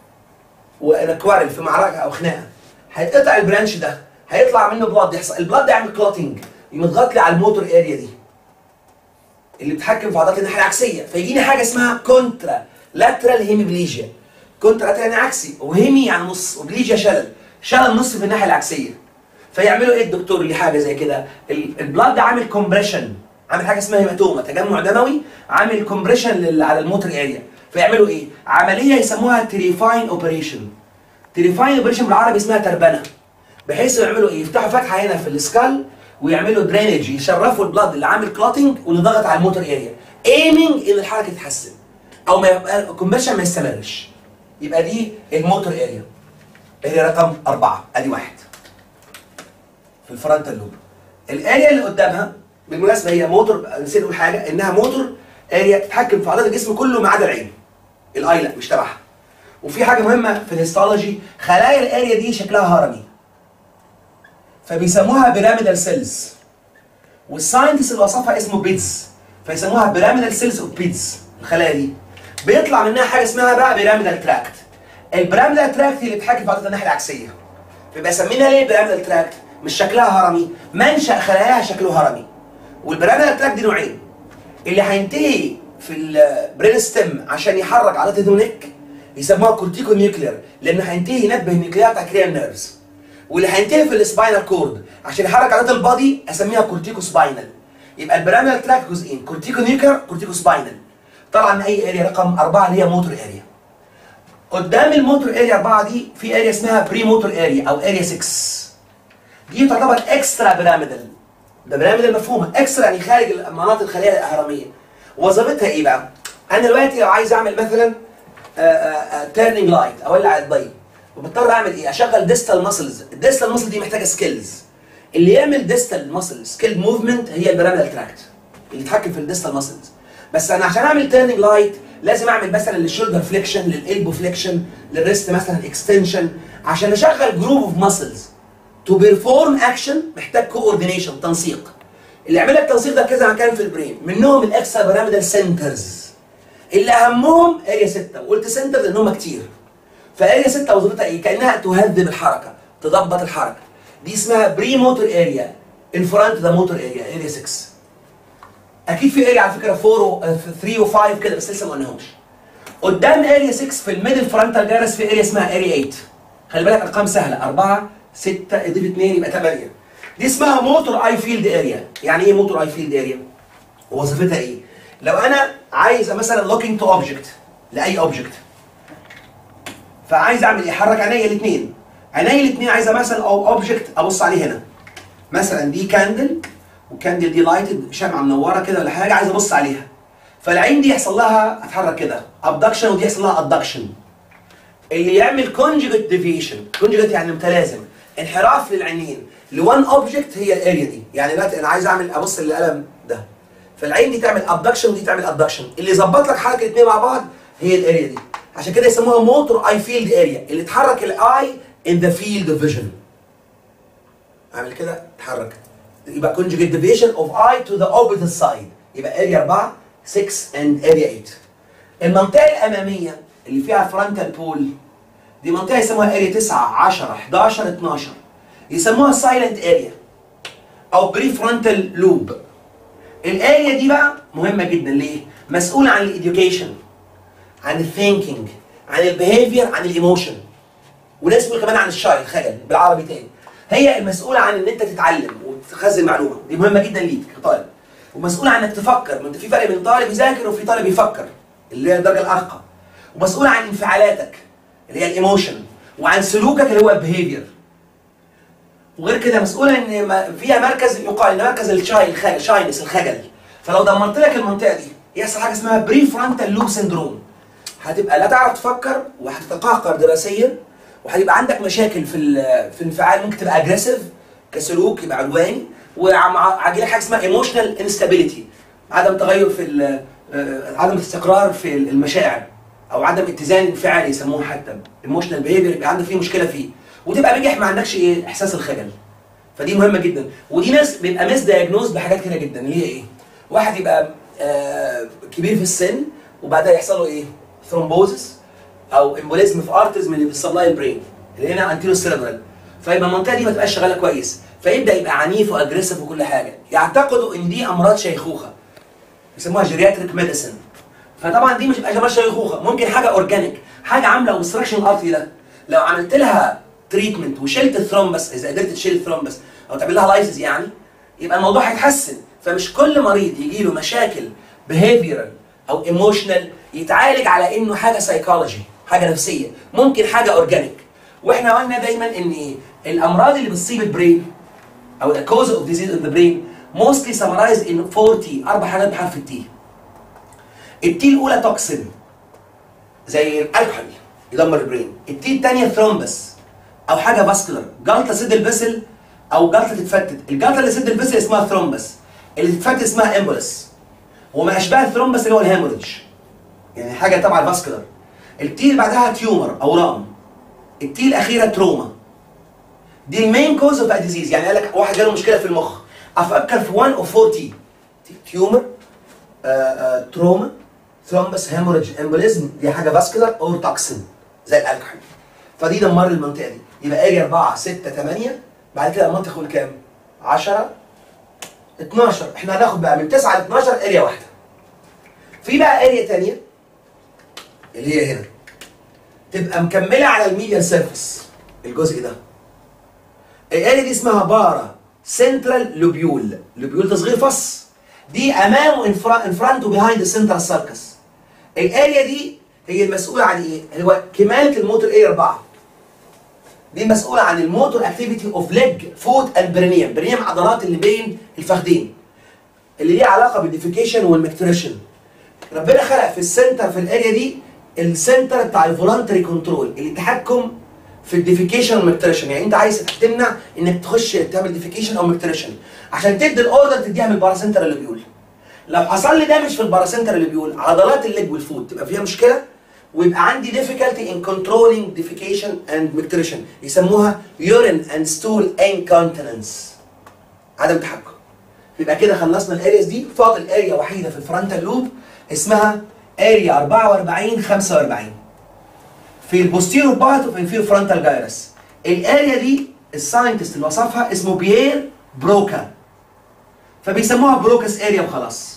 واكوارل في معركه او خناقه هيتقطع البرانش ده هيطلع منه بلاد يحصل البلاد ده يعمل كلوتنج يضغط لي على الموتور اريا دي اللي بتتحكم في عضلات الناحيه العكسيه فيجيني حاجه اسمها كونترا لاترال هيميبليجيا كونترا يعني عكسي وهيمي يعني نص وبليجيا شلل شلل نص في الناحيه العكسيه فيعملوا ايه الدكتور اللي حاجه زي كده البلاد ده عامل كومبريشن عامل حاجه اسمها هيماتوما تجمع دموي عامل كومبريشن على الموتور اريا فيعملوا ايه عمليه يسموها تريفاين اوبريشن تريفاين اوبريشن بالعربي اسمها تربنه بحيث يعملوا ايه يفتحوا فتحه هنا في السكال ويعملوا درينج يشرفوا البلاد اللي عامل كلوتنج واللي ضغط على الموتور اريا ايمنج ان الحركه تتحسن او ما يبقى الكومبريشن ما يستمرش يبقى دي الموتور اريا اريا رقم أربعة ادي واحد في الفرونتال لوب الاريا اللي قدامها بالمناسبه هي موتور نسيت اقول حاجه انها موتور اريا تتحكم في عضلات الجسم كله ما عدا العين الاي لا مش تبعها وفي حاجه مهمه في الهيستولوجي خلايا الاريا دي شكلها هرمي فبيسموها بيراميدال سيلز والساينتست اللي وصفها اسمه بيتز فيسموها بيراميدال سيلز اوف بيتز الخلايا دي بيطلع منها حاجه اسمها بقى بيراميدال تراكت البيراميدال تراكت اللي بتحكي في عضله الناحيه العكسيه بيبقى سميناها ليه بيراميدال تراكت مش شكلها هرمي منشا خلاياها شكله هرمي والبيراميدال تراكت دي نوعين اللي هينتهي في البرين ستيم عشان يحرك عضله النك يسموها كورتيكو نيوكلير لان هينتهي ينبه النيوكليات على كريال نيرفز واللي هينتهي في السباينال كورد عشان يحرك عضله البادي اسميها كورتيكو سباينال يبقى البيراميدال تراك جزئين كورتيكو نيوكلير كورتيكو سباينال طبعا اي اريا رقم أربعة اللي هي موتور اريا قدام الموتور اريا 4 دي في اريا اسمها بري موتور اريا او اريا 6 دي تعتبر اكسترا بيراميدال ده بيراميدال مفهومه اكسترا يعني خارج المناطق الخليه الاهراميه وظيفتها ايه بقى؟ انا دلوقتي لو عايز اعمل مثلا تيرنينج لايت اولع الضي وبضطر اعمل ايه؟ اشغل ديستال ماسلز الديستال ماسل دي محتاجه سكيلز اللي يعمل ديستال ماسل سكيل موفمنت هي البيراميدال تراكت اللي يتحكم في الديستال ماسلز بس انا عشان اعمل تيرنينج لايت لازم اعمل مثلا للشولدر فليكشن للالبو فليكشن للريست مثلا اكستنشن عشان اشغل جروب اوف ماسلز تو بيرفورم اكشن محتاج كوردينيشن تنسيق اللي يعمل لك التنسيق ده كذا مكان في البرين منهم الاكسترا بيراميدال سنترز اللي اهمهم اريا 6 وقلت سنتر لان هم كتير فاريا 6 وظيفتها ايه؟ كانها تهذب الحركه تضبط الحركه دي اسمها بري موتور اريا ان فرونت ذا موتور اريا اريا 6 اكيد في اريا على فكره 4 3 و5 كده بس لسه ما قلناهمش قدام اريا 6 في الميدل فرونتال جارس في اريا اسمها اريا 8 خلي بالك ارقام سهله 4 6 اضيف 2 يبقى 8 دي اسمها موتور اي فيلد اريا يعني ايه موتور اي فيلد اريا وظيفتها ايه لو انا عايز مثلا لوكينج تو اوبجكت لاي اوبجكت فعايز اعمل ايه احرك عينيا الاثنين عينيا الاثنين عايزه مثلا او اوبجكت ابص عليه هنا مثلا دي كاندل والكاندل دي لايتد شمعه منوره كده ولا حاجه عايز ابص عليها فالعين دي يحصل لها اتحرك كده ابدكشن ودي يحصل لها ادكشن اللي يعمل كونجوجيت ديفيشن كونجوجيت يعني متلازم انحراف للعينين لوان اوبجكت هي الاريا دي يعني دلوقتي انا عايز اعمل ابص للقلم ده فالعين دي تعمل ابدكشن ودي تعمل ادكشن اللي يظبط لك حركه الاثنين مع بعض هي الاريا دي عشان كده يسموها موتور اي فيلد اريا اللي تحرك الاي ان ذا فيلد اوف فيجن اعمل كده اتحرك يبقى conjugate division of eye to the opposite side يبقى area 4 6 and area 8 المنطقة الأمامية اللي فيها frontal pole دي منطقة يسموها area 9 10 11 12 يسموها silent area أو prefrontal loop الاريا دي بقى مهمة جدا ليه؟ مسؤولة عن الإديوكيشن عن الثينكينج عن البيهيفير عن الايموشن ونسمي كمان عن الشاي الخجل بالعربي تاني هي المسؤولة عن ان انت تتعلم وتخزن معلومة دي مهمة جدا ليك كطالب ومسؤولة عن انك تفكر ما انت في فرق بين طالب يذاكر وفي طالب يفكر اللي هي الدرجة الأرقى ومسؤولة عن انفعالاتك اللي هي الايموشن وعن سلوكك اللي هو البيهيفير وغير كده مسؤولة ان ما- فيها مركز يقال ان مركز الشاي الخجل شاينس الخجل فلو دمرت لك المنطقة دي يحصل حاجة اسمها بري فرونتال لوب سندروم هتبقى لا تعرف تفكر وهتتقهقر دراسيا وهيبقى عندك مشاكل في ال- في الانفعال ممكن تبقى اجريسيف كسلوك يبقى عدواني وهيجي لك حاجه اسمها ايموشنال انستابيليتي عدم تغير في ال- آه، عدم استقرار في المشاعر او عدم اتزان انفعالي يسموه حتى ايموشنال بيهيفير يبقى عندك فيه مشكله فيه وتبقى بجح ما عندكش ايه احساس الخجل فدي مهمه جدا ودي ناس بيبقى مس دايجنوز بحاجات كتيره جدا اللي هي ايه واحد يبقى آه كبير في السن وبعدها يحصل له ايه ثرومبوزس او امبوليزم في ارترز من اللي بيسبلاي البرين اللي هنا انتيرو سيربرال فيبقى المنطقه دي ما تبقاش شغاله كويس فيبدا يبقى عنيف واجريسيف وكل حاجه يعتقدوا ان دي امراض شيخوخه يسموها جيرياتريك ميديسن فطبعا دي مش بتبقى امراض شيخوخه ممكن حاجه اورجانيك حاجه عامله اوبستراكشن الارتري ده لو عملت لها تريتمنت وشلت الثرومبس اذا قدرت تشيل الثرومبس او تعمل لها لايسيس يعني يبقى الموضوع هيتحسن فمش كل مريض يجي له مشاكل behavioral او ايموشنال يتعالج على انه حاجه سايكولوجي حاجه نفسيه ممكن حاجه اورجانيك واحنا قلنا دايما ان ايه الامراض اللي بتصيب البرين او the cause of disease in the brain mostly summarized in 40 اربع حاجات بحرف التي التي الاولى توكسين زي الكحول يدمر البرين التي الثانيه ثرومبس او حاجه فاسكولار جلطه سد الفيسل او جلطه تتفتت الجلطه اللي سد الفيسل اسمها ثرومبس اللي تتفتت اسمها امبولس وما اشبه الثرومبس اللي هو الهيموريدج يعني حاجه تبع الفاسكولار التي اللي بعدها تيومر اورام التي الاخيره تروما دي المين كوز اوف ديزيز يعني قال لك واحد جاله مشكله في المخ افكر في 1 او 4 تي تيومر تروما ثرومبس هيموريدج امبوليزم دي حاجه فاسكولار اور توكسين زي الالكحول فدي دمر المنطقه دي يبقى اريا 4 6 8 بعد كده المنطقه يقول كام 10 12 احنا هناخد بقى من 9 ل 12 اريا واحده في بقى اريا ثانيه اللي هي هنا تبقى مكمله على الميديال سيرفيس الجزء ده الاريا دي اسمها بارا سنترال لوبيول لوبيول تصغير فص دي امام ان فرونت وبيهايند السنترال سيركس الاريا دي هي المسؤوله عن ايه؟ هو كماله الموتور اريا 4 دي مسؤوله عن الموتور اكتيفيتي اوف ليج فوت اند برينيم برينيم عضلات اللي بين الفخذين اللي ليها علاقه بالديفيكيشن والمكتريشن ربنا خلق في السنتر في الاريا دي السنتر بتاع الفولنتري كنترول التحكم في الديفيكيشن والمكتريشن يعني انت عايز تمنع انك تخش تعمل ديفيكيشن او مكتريشن عشان تدي الاوردر تديها من الباراسنتر اللي بيقول لو حصل لي دامج في الباراسنتر اللي بيقول عضلات الليج والفوت تبقى فيها مشكله ويبقى عندي difficulty in controlling defecation and micturition يسموها urine and stool incontinence عدم تحكم يبقى كده خلصنا الارياز دي فاضل اريا وحيده في الفرونتال لوب اسمها اريا 44 45 في البوستيرو بارت اوف انفيرو فرونتال جايرس الاريا دي الساينتست اللي وصفها اسمه بيير بروكا فبيسموها بروكس اريا وخلاص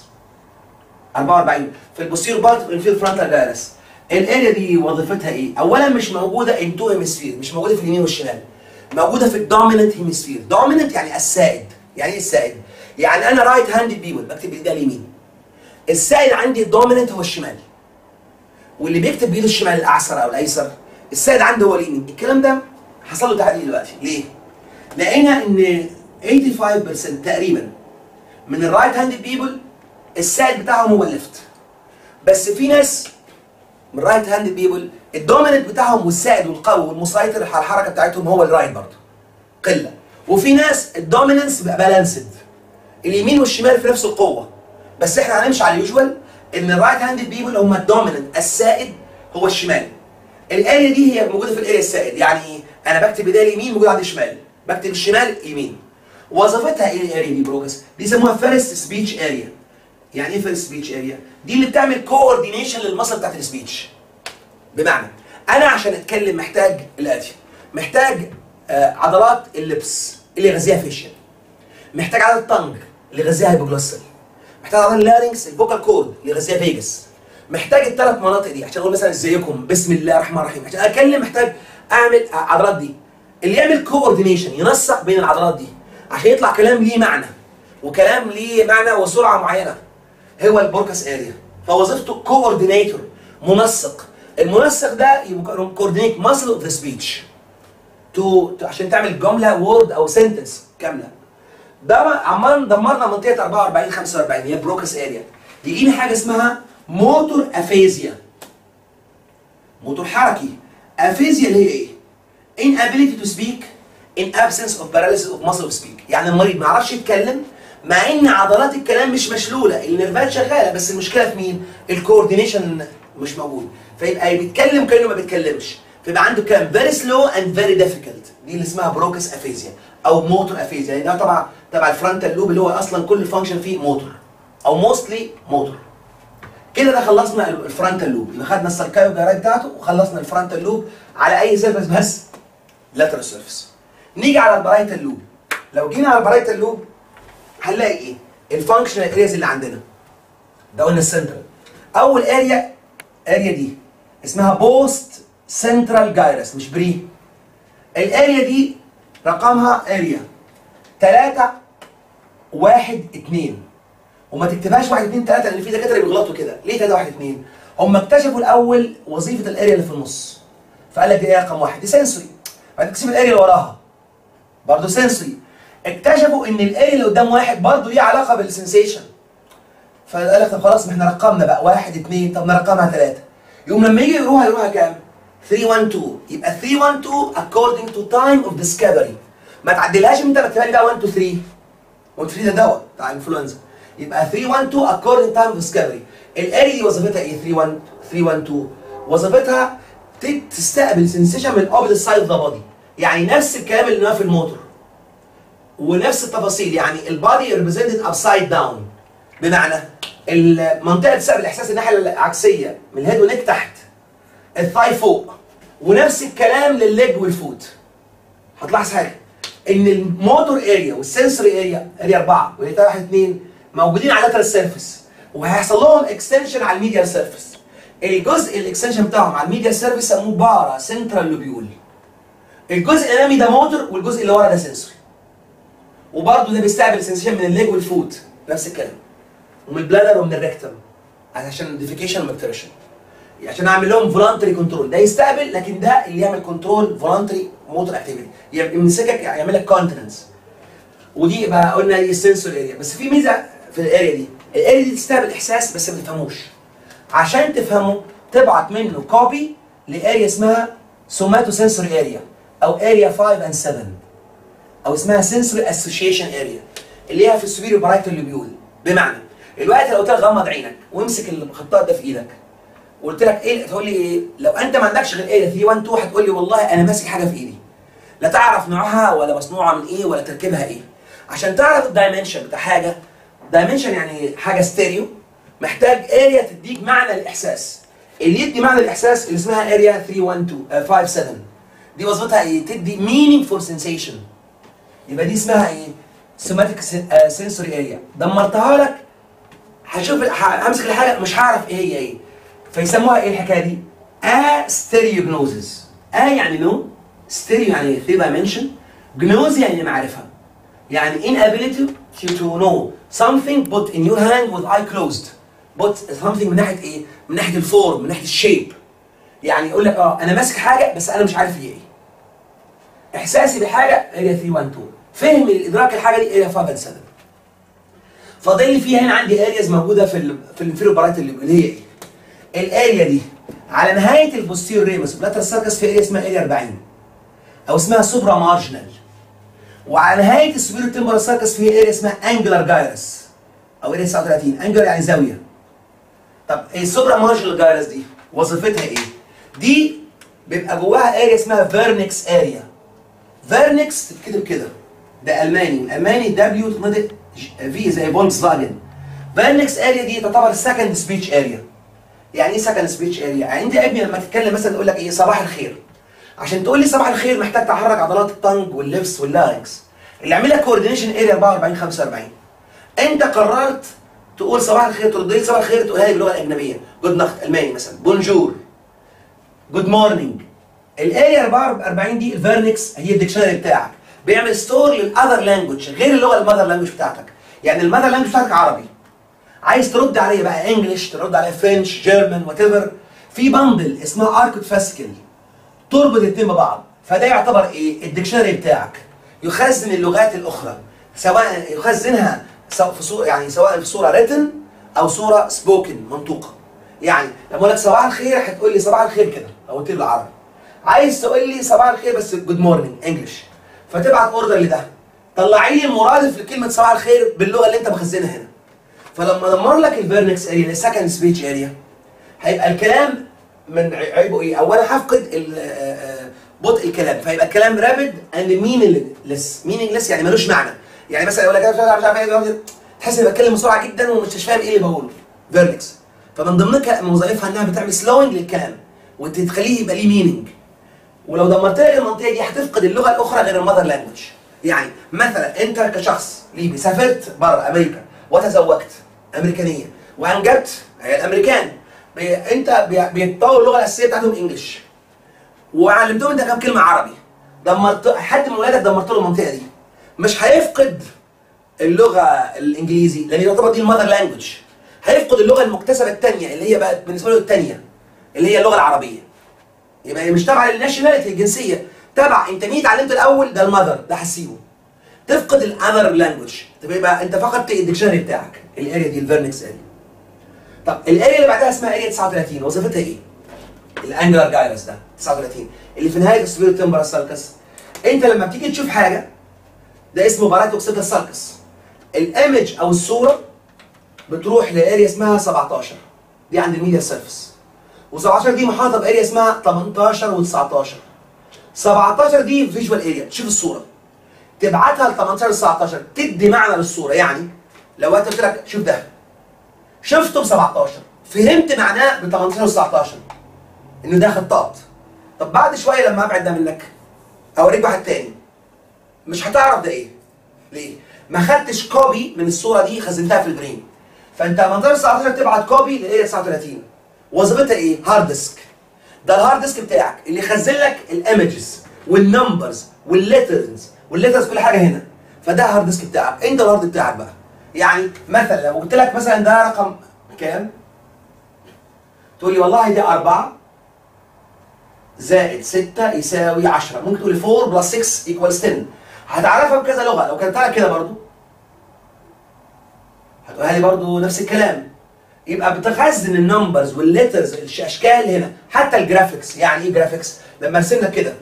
44 في البوستيرو بارت اوف انفيرو فرونتال جايرس الاريا دي وظيفتها ايه؟ اولا مش موجوده ان تو هيمسفير مش موجوده في اليمين والشمال موجوده في الدوميننت هيمسفير دوميننت يعني السائد يعني ايه السائد؟ يعني انا رايت هاند بيبل بكتب بايدي اليمين السائد عندي الدوميننت هو الشمال واللي بيكتب بايده الشمال الاعسر او الايسر السائد عنده هو اليمين الكلام ده حصل له تعديل دلوقتي ليه؟ لقينا ان 85% تقريبا من الرايت هاند بيبل السائد بتاعهم هو الليفت بس في ناس من رايت هاند بيبل الدوميننت بتاعهم والسائد والقوي والمسيطر على الحركه بتاعتهم هو الرايت برضه قله وفي ناس الدوميننس بقى بالانسد اليمين والشمال في نفس القوه بس احنا هنمشي على اليوجوال ان الرايت هاند بيبل هم الدوميننت السائد هو الشمال الاريا دي هي موجوده في الاريا السائد يعني ايه انا بكتب ايديا اليمين موجود عندي الشمال بكتب الشمال يمين وظيفتها ايه الاريا دي بروجس دي يسموها فيرست سبيتش اريا يعني ايه فيرست سبيتش اريا دي اللي بتعمل كوردينيشن للمصل بتاعت السبيتش بمعنى انا عشان اتكلم محتاج الاتي محتاج آه عضلات اللبس اللي يغذيها فيشل محتاج عضلات الطنج اللي يغذيها هيبوجلوسال محتاج عضلات اللارنكس الفوكال كورد اللي يغذيها فيجاس محتاج الثلاث مناطق دي عشان اقول مثلا ازيكم بسم الله الرحمن الرحيم عشان اتكلم محتاج اعمل عضلات دي اللي يعمل كوردينيشن ينسق بين العضلات دي عشان يطلع كلام ليه معنى وكلام ليه معنى وسرعه معينه هو البوركس اريا فوظيفته كوردينيتور منسق المنسق ده كوردينيت ماسل اوف ذا سبيتش تو عشان تعمل جمله وورد او سنتنس كامله ده عمال دمرنا منطقه 44 45 هي بروكس اريا يجي لي حاجه اسمها موتور افيزيا موتور حركي افيزيا اللي هي ايه؟ inability to speak in absence of paralysis of muscle of speak يعني المريض ما يعرفش يتكلم مع ان عضلات الكلام مش مشلوله النرفات شغاله بس المشكله في مين؟ الكوردينيشن مش موجود فيبقى بيتكلم كانه ما بيتكلمش فيبقى عنده كلام فيري سلو اند فيري ديفيكلت دي اللي اسمها بروكس افيزيا او موتور افيزيا يعني ده طبعا تبع الفرونتال لوب اللي هو اصلا كل فانكشن فيه موتور او موستلي موتور كده ده خلصنا الفرونتال لوب يبقى خدنا السلكايو جراي بتاعته وخلصنا الفرونتال لوب على اي سيرفيس بس لاترال سيرفيس نيجي على البرايتال لوب لو جينا على البرايتال لوب هنلاقي ايه؟ الفانكشنال ارياز اللي عندنا ده قلنا السنترال اول اريا اريا دي اسمها بوست سنترال جايرس مش بري الاريا دي رقمها اريا 3 1 2 وما تكتبهاش 1 2 3 لان في دكاتره بيغلطوا كده ليه 3 1 2 هم اكتشفوا الاول وظيفه الاريا اللي في النص فقال لك دي ايه رقم واحد دي سنسوري بعد تكتب الاريا اللي وراها برضه سنسوري اكتشفوا ان الاريا اللي قدام واحد برضه ليه علاقه بالسنسيشن فقال لك طب خلاص ما احنا رقمنا بقى واحد اثنين طب نرقمها ثلاثه يقوم لما يجي يروها يروها كام؟ 312 يبقى 312 according to time of discovery ما تعدلهاش انت بكتبها لي بقى 1 2 3 1 3 ده دواء بتاع انفلونزا يبقى 312 according to time of discovery الاري دي وظيفتها ايه 31 312 وظيفتها تستقبل سنسيشن من opposite side of the body يعني نفس الكلام اللي في الموتور ونفس التفاصيل يعني البادي represented upside down بمعنى المنطقه تستقبل احساس الناحيه العكسيه من الهيد والنك تحت الثاي فوق ونفس الكلام للليج والفوت هتلاحظ حاجه ان الموتور اريا والسنسوري اريا اريا 4 والاريا 1 2 موجودين على اللاترال سيرفيس وهيحصل لهم اكستنشن على الميديال سيرفيس الجزء الاكستنشن بتاعهم على الميديال سيرفيس سموه بارا سنترال لوبيول الجزء الامامي ده موتور والجزء اللي ورا ده سنسوري وبرضه ده بيستقبل سنسيشن من الليج والفوت نفس الكلام ومن البلادر ومن الريكتم عشان ديفيكيشن ومكتريشن عشان اعمل لهم فولانتري كنترول ده يستقبل لكن ده اللي يعمل كنترول فولانتري موتور اكتيفيتي يمسكك يعمل لك كونتيننس ودي بقى قلنا دي السنسور اريا بس في ميزه في الاريا دي الاريا دي تستقبل احساس بس ما تفهموش عشان تفهمه تبعت منه كوبي لاريا اسمها سوماتو سنسوري اريا او اريا 5 اند 7 او اسمها سنسوري اسوشيشن اريا اللي هي في السوبيريور برايتال لوبيول بمعنى الوقت لو قلت لك غمض عينك وامسك الخطاط ده في ايدك وقلت لك ايه تقول لي ايه لو انت ما عندكش غير ايه 3 1 2 هتقول لي والله انا ماسك حاجه في ايدي لا تعرف نوعها ولا مصنوعه من ايه ولا تركيبها ايه عشان تعرف الدايمنشن بتاع حاجه دايمنشن يعني حاجه ستيريو محتاج اريا تديك معنى الاحساس اللي يدي معنى الاحساس اللي اسمها اريا 3 1 2 5 7 دي وظيفتها ايه تدي meaningful sensation يبقى دي اسمها ايه سوماتيك سنسوري اريا دمرتها لك هشوف همسك الحاجه مش هعرف ايه هي ايه فيسموها ايه الحكايه دي؟ استيريوجنوزز ا يعني نو ستيريو يعني 3 دايمنشن جنوز يعني معرفه يعني inability to, to know something put in your hand with eye closed but something من ناحيه ايه؟ من ناحيه الفورم من ناحيه الشيب يعني يقول لك اه انا ماسك حاجه بس انا مش عارف هي ايه احساسي بحاجه هي 3 1 2 فهم الادراك الحاجه دي هي 5 7 فاضل لي فيها هنا عندي ارياز موجوده في ال في الانفيرو برايت اللي اللي هي ايه؟ الاريا دي على نهايه البوستيريور ريمس بلاتر سيركس في اريا اسمها اريا 40 او اسمها سوبرا مارجنال وعلى نهايه السوبيريور تمبرال سيركس في اريا اسمها انجلر جايرس او اريا 39 انجلر يعني زاويه طب السوبرا مارجنال جايرس دي وظيفتها ايه؟ دي بيبقى جواها اريا اسمها فيرنكس اريا فيرنكس تتكتب كده ده الماني والالماني دبليو تتنطق في زي فولكس فاجن فيرنكس اريا دي تعتبر سكند سبيتش اريا يعني ايه سكند سبيتش اريا؟ يعني انت يا ابني لما تتكلم مثلا تقول لك ايه صباح الخير عشان تقول لي صباح الخير محتاج تحرك عضلات الطنج واللبس واللارنكس اللي عامل لك كوردينيشن اريا 44 45 انت قررت تقول صباح الخير ترد لي صباح الخير تقولها لي باللغه الاجنبيه جود ناخت الماني مثلا بونجور جود مورنينج الاريا 44 دي الفيرنكس هي الديكشنري بتاعك بيعمل ستور للاذر لانجوج غير اللغه المذر لانجوج بتاعتك يعني المذر لانجوج بتاعتك عربي عايز ترد عليه بقى انجلش ترد عليه فرنش جيرمان وات ايفر في بندل اسمها اركوت فاسكل تربط الاثنين ببعض فده يعتبر ايه الديكشنري بتاعك يخزن اللغات الاخرى سواء يخزنها سواء في صوره يعني سواء في صوره ريتن او صوره سبوكن منطوقه يعني لما اقول لك صباح الخير هتقول لي صباح الخير كده لو قلت لي بالعربي عايز تقول لي صباح الخير بس جود مورنينج انجلش فتبعت اوردر لده طلعي لي المرادف لكلمه صباح الخير باللغه اللي انت مخزنها هنا فلما ادمر لك الفيرنكس اريا السكند سبيتش اريا هيبقى الكلام من عيبه ايه؟ اولا هفقد بطء الكلام فيبقى الكلام رابد اند مينينجلس مينينجلس يعني ملوش معنى يعني مثلا يقول لك انا مش عارف ايه تحس اني بتكلم بسرعه جدا ومش فاهم ايه اللي بقوله فيرنكس فمن ضمن وظائفها انها بتعمل سلوينج للكلام وتخليه يبقى ليه مينينج ولو دمرت لك المنطقه دي هتفقد اللغه الاخرى غير المذر لانجوج يعني مثلا انت كشخص ليبي سافرت بره امريكا وتزوجت امريكانيه وانجبت الامريكان بي انت بي بيتطور اللغه الاساسيه بتاعتهم انجلش وعلمتهم انت كام كلمه عربي دمرت حد من ولادك دمرت له المنطقه دي مش هيفقد اللغه الانجليزي لان يعتبر دي المذر لانجوج هيفقد اللغه المكتسبه الثانيه اللي هي بقت بالنسبه له الثانيه اللي هي اللغه العربيه يبقى هي مش تابعه للناشوناليتي الجنسيه تبع انت مين اتعلمت الاول ده المذر ده هسيبه تفقد الاذر لانجوج طب يبقى انت فقدت الديكشنري بتاعك الاريا دي الفيرنكس اريا طب الاريا اللي بعدها اسمها اريا 39 وظيفتها ايه؟ الانجلر جايرس ده 39 اللي في نهايه السبيرو تمبرال سالكس انت لما بتيجي تشوف حاجه ده اسمه باراتوكسيتا سالكس الايمج او الصوره بتروح لاريا اسمها 17 دي عند الميديا سيرفيس و17 دي محاطه باريا اسمها 18 و19 17 دي فيجوال اريا تشوف الصوره تبعتها ل 18 ل 19 تدي معنى للصوره يعني لو انت قلت لك شوف ده شفته ب 17 فهمت معناه ب 18 و 19 انه ده خطاط طب بعد شويه لما ابعد ده منك اوريك واحد تاني مش هتعرف ده ايه ليه؟ ما خدتش كوبي من الصوره دي خزنتها في البرين فانت منطقه 19 تبعت كوبي لايه 39 وظيفتها ايه؟ هارد ديسك ده الهارد ديسك بتاعك اللي يخزن لك الايمجز والنمبرز والليترز والليترز كل حاجه هنا فده الهارد ديسك بتاعك انت الهارد بتاعك بقى يعني مثلا لو قلت لك مثلا ده رقم كام؟ تقول لي والله دي أربعة زائد 6 يساوي 10 ممكن تقول لي 4 بلس 6 ايكوالز 10 هتعرفها بكذا لغه لو كتبتها كده برضو هتقولها لي برضو نفس الكلام يبقى بتخزن النمبرز والليترز الاشكال هنا حتى الجرافيكس يعني ايه جرافيكس لما ارسم لك كده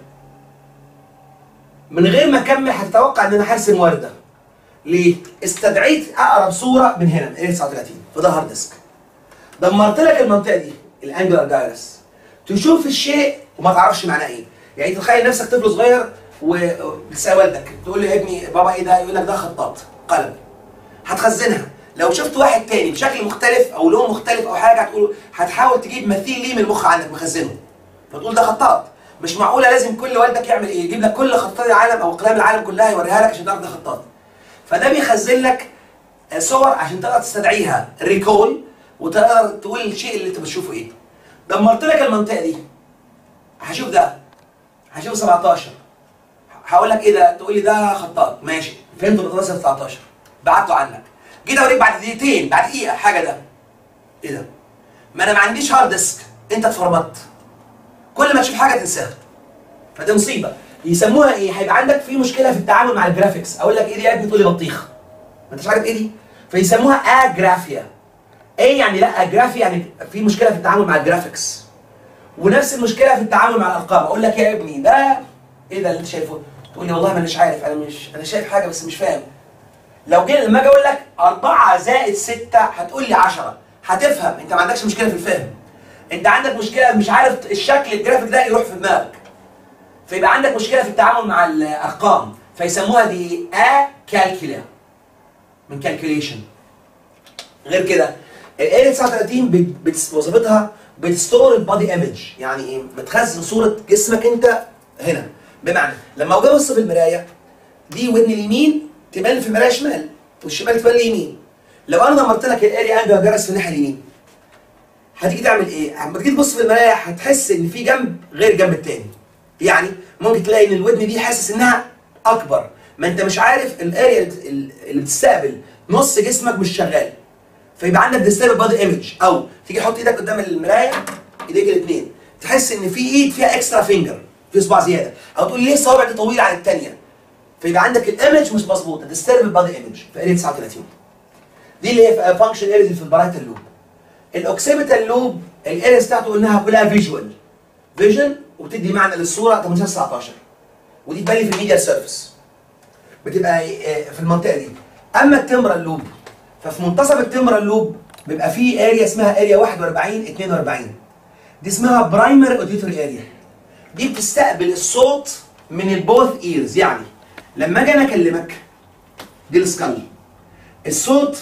من غير ما اكمل هتتوقع ان انا هرسم ورده ليه؟ استدعيت اقرب صوره من هنا من 39 فده هارد ديسك دمرت لك المنطقه دي الانجلر جايرس تشوف الشيء وما تعرفش معناه ايه يعني تخيل نفسك طفل صغير وتسال والدك تقول له يا ابني بابا ايه ده يقول لك ده خطاط قلم هتخزنها لو شفت واحد تاني بشكل مختلف او لون مختلف او حاجه هتقول هتحاول تجيب مثيل ليه من المخ عندك مخزنه فتقول ده خطاط مش معقوله لازم كل والدك يعمل ايه يجيب لك كل خطاط العالم او اقلام العالم كلها يوريها لك عشان تعرف ده خطاط فده بيخزن لك صور عشان تقدر تستدعيها ريكول وتقدر تقول الشيء اللي انت بتشوفه ايه دمرت لك المنطقه دي هشوف ده هشوف 17 هقول لك ايه ده تقول لي ده خطاط ماشي فهمت بتوصل 19 بعته عنك جيت اوريك بعد دقيقتين بعد دقيقه حاجه ده ايه ده ما انا ما عنديش هارد ديسك انت اتفرمطت كل ما تشوف حاجه تنساها فدي مصيبه يسموها ايه هيبقى عندك في مشكله في التعامل مع الجرافيكس اقول لك ايه دي يا ابني تقول لي بطيخ ما انتش عارف ايه دي فيسموها اجرافيا ايه يعني لا اجرافيا يعني في مشكله في التعامل مع الجرافيكس ونفس المشكله في التعامل مع الارقام اقول لك يا ابني ده ايه ده اللي انت شايفه تقول لي والله ما اناش عارف انا مش انا شايف حاجه بس مش فاهم لو جينا لما اجي اقول لك 4 زائد 6 هتقول لي 10 هتفهم انت ما عندكش مشكله في الفهم انت عندك مشكله مش عارف الشكل الجرافيك ده يروح في دماغك فيبقى عندك مشكله في التعامل مع الارقام فيسموها دي ا كالكولا من كالكوليشن غير كده ال 39 بت- بت- وظيفتها بتستور البادي ايمج يعني ايه بتخزن صوره جسمك انت هنا بمعنى لما اجي ابص في المرايه دي ودن اليمين تبان في المرايه شمال والشمال تبان لي يمين لو انا دمرت لك الاري انجل جرس في الناحيه اليمين هتيجي تعمل ايه؟ لما تيجي تبص في المرايه هتحس ان في جنب غير الجنب التاني يعني ممكن تلاقي ان الودن دي حاسس انها اكبر ما انت مش عارف الاريا اللي بتستقبل نص جسمك مش شغال فيبقى عندك ديسترب بادي ايمج او تيجي تحط ايدك قدام المرايه ايديك الاثنين تحس ان في ايد فيها اكسترا فينجر في صباع زياده او تقول ليه الصوابع دي طويله عن الثانيه فيبقى عندك الايمج مش مظبوطه ديسترب بادي ايمج في اريا 39 دي اللي هي فانكشن اريز في البرايتال لوب الاوكسيبيتال لوب الاريز بتاعته قلناها كلها فيجوال فيجن وبتدي معنى للصوره 18 19 ودي تبان لي في الميديا سيرفيس بتبقى آه، في المنطقه دي اما التمرال لوب ففي منتصف التمرال لوب بيبقى فيه اريا اسمها اريا 41 42 دي اسمها برايمري اوديتوري اريا دي بتستقبل الصوت من البوث ايرز يعني لما اجي انا اكلمك دي السكال الصوت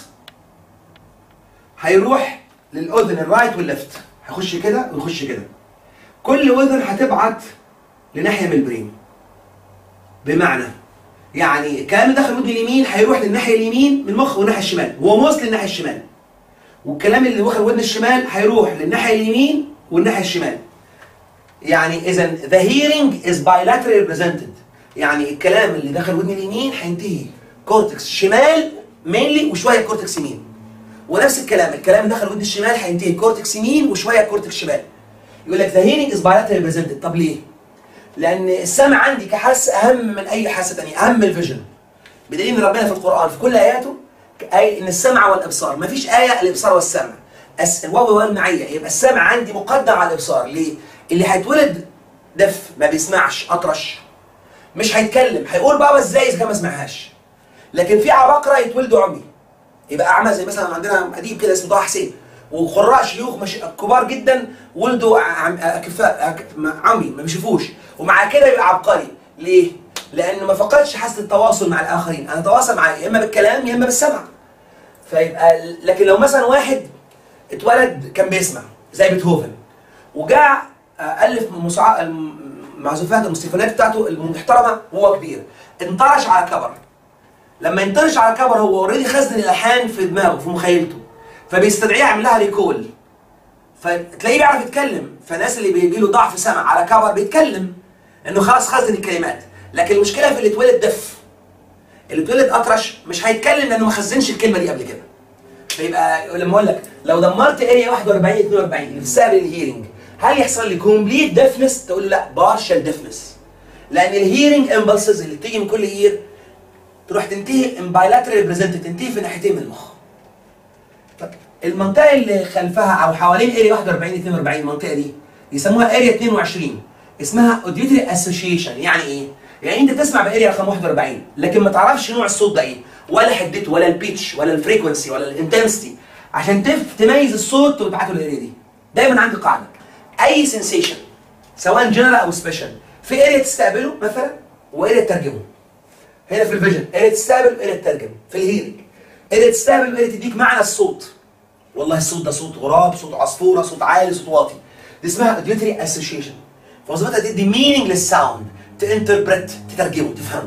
هيروح للاذن الرايت والليفت هيخش كده ويخش كده كل اذن هتبعت لناحيه من البرين بمعنى يعني الكلام اللي داخل ودن اليمين هيروح للناحيه اليمين من المخ والناحيه الشمال هو موصل للناحيه الشمال والكلام اللي واخد ودن الشمال هيروح للناحيه اليمين والناحيه الشمال يعني اذا the hearing is bilaterally represented يعني الكلام اللي داخل ودن اليمين هينتهي كورتكس شمال مينلي وشويه كورتكس يمين ونفس الكلام الكلام اللي داخل ودن الشمال هينتهي كورتكس يمين وشويه كورتكس شمال يقول لك the hearing is bilaterally represented طب ليه؟ لان السمع عندي كحاسه اهم من اي حاسه ثانيه اهم من الفيجن بدليل ان ربنا في القران في كل اياته اي ان السمع والابصار ما فيش ايه الابصار والسمع أس الواو والمعيه يبقى السمع عندي مقدم على الابصار ليه؟ اللي هيتولد دف ما بيسمعش اطرش مش هيتكلم هيقول بابا ازاي اذا كان ما سمعهاش لكن في عباقره يتولدوا عمي يبقى اعمى زي مثلا عندنا اديب كده اسمه طه حسين وقراء شيوخ مش كبار جدا ولدوا عم- اكفاء أك- عمي ما بيشوفوش ومع كده يبقى عبقري ليه؟ لانه ما فقدش حاسه التواصل مع الاخرين انا اتواصل معاه يا اما بالكلام يا اما بالسمع فيبقى لكن لو مثلا واحد اتولد كان بيسمع زي بيتهوفن وجاء آه، الف مسع... المعزوفات الموسيقى بتاعته المحترمه وهو كبير انطرش على كبر لما ينطرش على كبر هو اوريدي خزن الالحان في دماغه في مخيلته فبيستدعيه يعمل لها ريكول فتلاقيه بيعرف يتكلم فالناس اللي بيجي له ضعف سمع على كبر بيتكلم انه خلاص خزن الكلمات لكن المشكله في اللي اتولد دف اللي اتولد اطرش مش هيتكلم لانه ما خزنش الكلمه دي قبل كده فيبقى لما اقول لك لو دمرت اريا 41 42 اللي بتستقبل الهيرنج هل يحصل لي كومبليت ديفنس تقول له لا بارشال ديفنس لان الهيرنج امبلسز اللي بتيجي من كل اير تروح تنتهي ان بايلاترال ريبريزنتد تنتهي في ناحيتين من المخ طب المنطقه اللي خلفها او حوالين اريا 41 42 المنطقه دي يسموها اريا 22 اسمها اوديتري اسوشيشن يعني ايه؟ يعني انت تسمع باريا رقم 41 لكن ما تعرفش نوع الصوت ده ايه ولا حدته ولا البيتش ولا الفريكونسي ولا الانتنسيتي عشان تف تميز الصوت وتبعته للاريا دي دايما عندي قاعده اي سنسيشن سواء جنرال او سبيشال في اريا تستقبله مثلا واريا تترجمه هنا في الفيجن اريا تستقبل واريا تترجم في الهيرنج اريا تستقبل واريا تديك معنى الصوت والله الصوت ده صوت غراب صوت عصفوره صوت عالي صوت واطي دي اسمها اوديتري اسوشيشن فوظيفتها تدي مينينج للساوند تانتربريت تترجمه تفهمه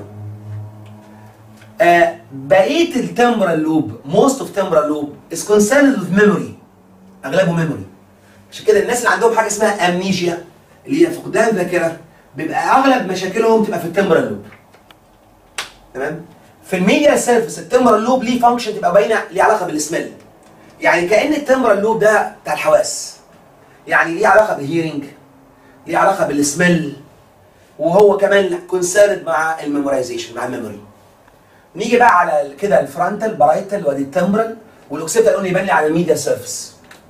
آه بقيه التمبرال لوب موست اوف تمبرال لوب از كونسيرند وذ ميموري اغلبه ميموري عشان كده الناس اللي عندهم حاجه اسمها امنيجيا اللي هي فقدان ذاكره بيبقى اغلب مشاكلهم تبقى في التمبرال لوب تمام في الميديا سيرفيس التمبرال لوب ليه فانكشن تبقى باينه ليه علاقه بالسميل يعني كان التمبرال لوب ده بتاع الحواس يعني ليه علاقه بالهيرنج ليه علاقه بالسميل وهو كمان كونسيرد مع الميمورايزيشن مع الميموري نيجي بقى على كده الفرونتال برايتال وادي التمبرال والاوكسيبتال قلنا يبان لي على الميديا سيرفيس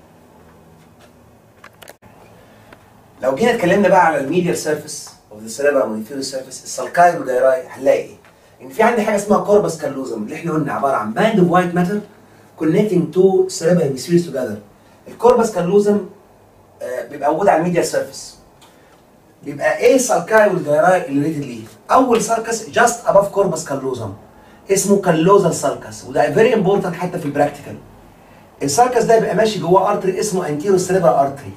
لو جينا اتكلمنا بقى على الميديا سيرفيس اوف ذا سيريبرال والانفيريور سيرفيس السالكاي والجيراي هنلاقي ايه؟ ان في عندي حاجه اسمها كوربس كالوزم اللي احنا قلنا عباره عن باند اوف وايت ماتر connecting تو cerebral hemispheres together الكوربس كالوزم آه، بيبقى موجود على الميديا سيرفيس بيبقى ايه سالكاي والجيراي اللي ريتد ليه؟ اول سالكس جاست اباف كوربس كالوزم اسمه كالوزال سالكس وده فيري امبورتنت حتى في البراكتيكال السالكس ده بيبقى ماشي جواه ارتري اسمه انتيرو سيريبرال ارتري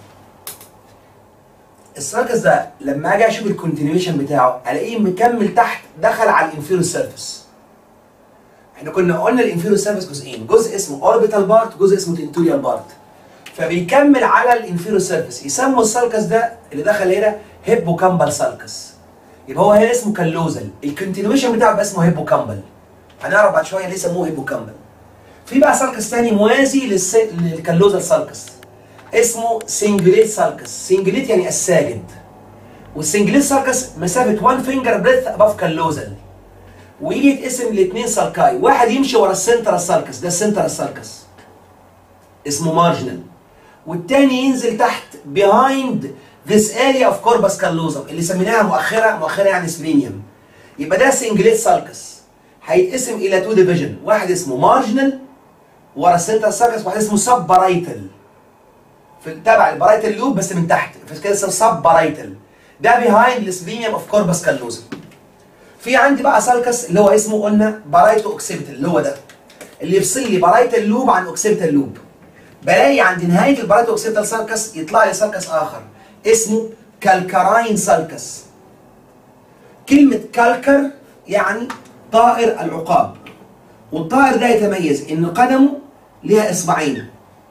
السيركس ده لما اجي اشوف الكونتينيويشن بتاعه الاقيه مكمل تحت دخل على الانفيرو سيرفيس احنا كنا قلنا الانفيرو سيرفيس جزئين جزء اسمه اوربيتال بارت جزء اسمه تنتوريال بارت فبيكمل على الانفيرو سيرفيس يسموا السالكس ده اللي دخل هنا هيبوكامبال سالكس يبقى هو هنا اسمه كالوزل الكونتينيويشن بتاعه بقى اسمه هيبوكامبال هنعرف بعد شويه ليه سموه هيبوكامبال في بقى سالكس تاني موازي للس... للكالوزال سالكس اسمه سنجليت سالكس سنجليت يعني الساجد والسنجليت سالكس مسافه 1 فينجر بريث اباف كالوزل ويجي يتقسم لاثنين سالكاي واحد يمشي ورا السنترال سالكس ده السنترال سالكس اسمه مارجنال والتاني ينزل تحت behind this area of corpus callosum اللي سميناها مؤخره مؤخره يعني سبلينيوم يبقى ده سنجليت سالكس هيتقسم الى تو ديفيجن واحد اسمه مارجنال ورا السنترال سالكس واحد اسمه سب بارايتال في تبع البرايتال لوب بس من تحت في كده اسمه سب بارايتال ده بيهايند السبلينيوم اوف كوربس كالوزم في عندي بقى سالكس اللي هو اسمه قلنا بارايتو اوكسيبيتال اللي هو ده اللي يفصل لي بارايتال لوب عن اوكسيبيتال لوب بلاقي عند نهايه البارايتو اوكسيبيتال سالكس يطلع لي سالكس اخر اسمه كالكراين سالكس كلمه كالكر يعني طائر العقاب والطائر ده يتميز ان قدمه ليها اصبعين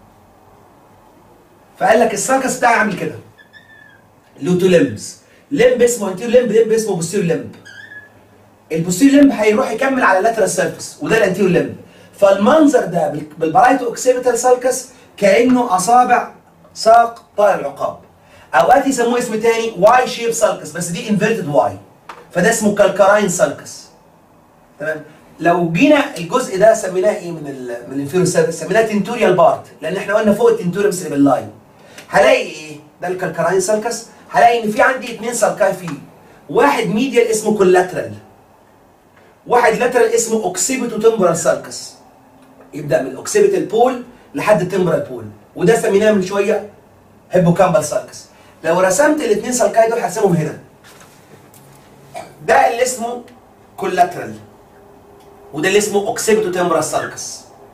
فقال لك السالكس بتاعي عامل كده له تو لمبس لمب اسمه انتير لمب لمب اسمه بوستير لمب البوستير لمب هيروح يكمل على اللاترال سيرفيس وده الانتير لمب فالمنظر ده بال- بالبرايتو اوكسيبيتال سالكس كانه اصابع ساق طائر العقاب اوقات يسموه اسم تاني واي شيب سالكس بس دي انفيرتد واي فده اسمه كالكراين سالكس تمام لو جينا الجزء ده سميناه ايه من ال من الانفيرو سيرفيس سميناه تنتوريال بارت لان احنا قلنا فوق التنتوريال سيربيلاي هلاقي ايه ده الكالكراين سالكس هلاقي ان في عندي اثنين سالكاي فيه واحد ميديال اسمه كولاترال واحد لاترال اسمه اوكسيبيتو تمبرال سالكس يبدا من الاوكسيبيتال بول لحد التمبرال بول وده سميناه من شويه هيبوكامبال سالكس لو رسمت الاثنين سالكاي دول هرسمهم هنا ده اللي اسمه كولاترال وده اللي اسمه اوكسيبيتو تمبرال سالكس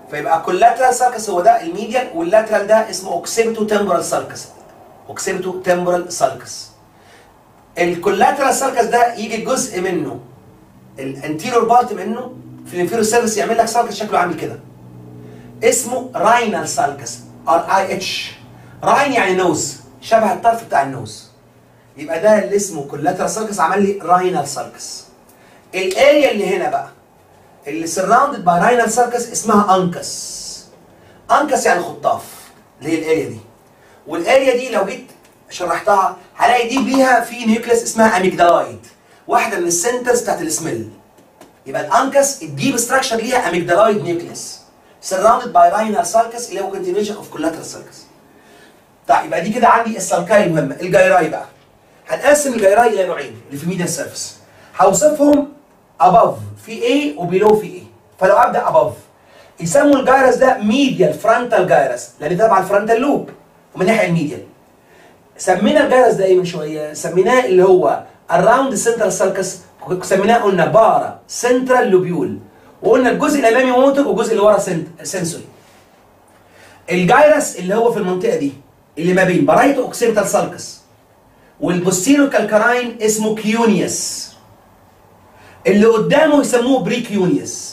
فيبقى كولاترال سالكس هو ده الميديال واللاترال ده اسمه اوكسيبتو تمبرال سالكس اوكسيبتو تمبرال سالكس الكولاترال سالكس ده يجي جزء منه الانتيريور بارت منه في الانفيريور سيرفيس يعمل لك سالكس شكله عامل كده اسمه راينال سالكس ار اي اتش راين يعني نوز شبه الطرف بتاع النوز يبقى ده اللي اسمه كولاترال سالكس عمل لي راينال سالكس الاريا اللي هنا بقى اللي سراوندد باي راينال سالكس اسمها انكس انكس يعني خطاف اللي هي الاريا دي والاريا دي لو جيت شرحتها هلاقي دي ليها في نيوكليس اسمها اميجدالايد واحده من السنترز بتاعت السميل يبقى الانكس الديب ستراكشر ليها اميجدالايد نيوكليس surrounded by rhinal sulcus اللي هو continuation of collateral sulcus. طيب يبقى دي كده عندي السلكاي المهمه الجيراي بقى هنقسم الجيراي الى نوعين اللي في ميديا سيرفيس هوصفهم above في A وبيلو في A فلو ابدا above يسموا الجيرس ده ميديال فرونتال جيرس لان ده تبع الفرونتال لوب ومن ناحيه الميديال سمينا الجيرس ده ايه من شويه سميناه اللي هو around central sulcus سميناه قلنا بارا central لوبيول وقلنا الجزء الامامي موتور والجزء اللي ورا سنسوري الجايرس اللي هو في المنطقه دي اللي ما بين برايتو اوكسيبيتال سالكس والبوستيرو كالكراين اسمه كيونيوس اللي قدامه يسموه بريكيونيوس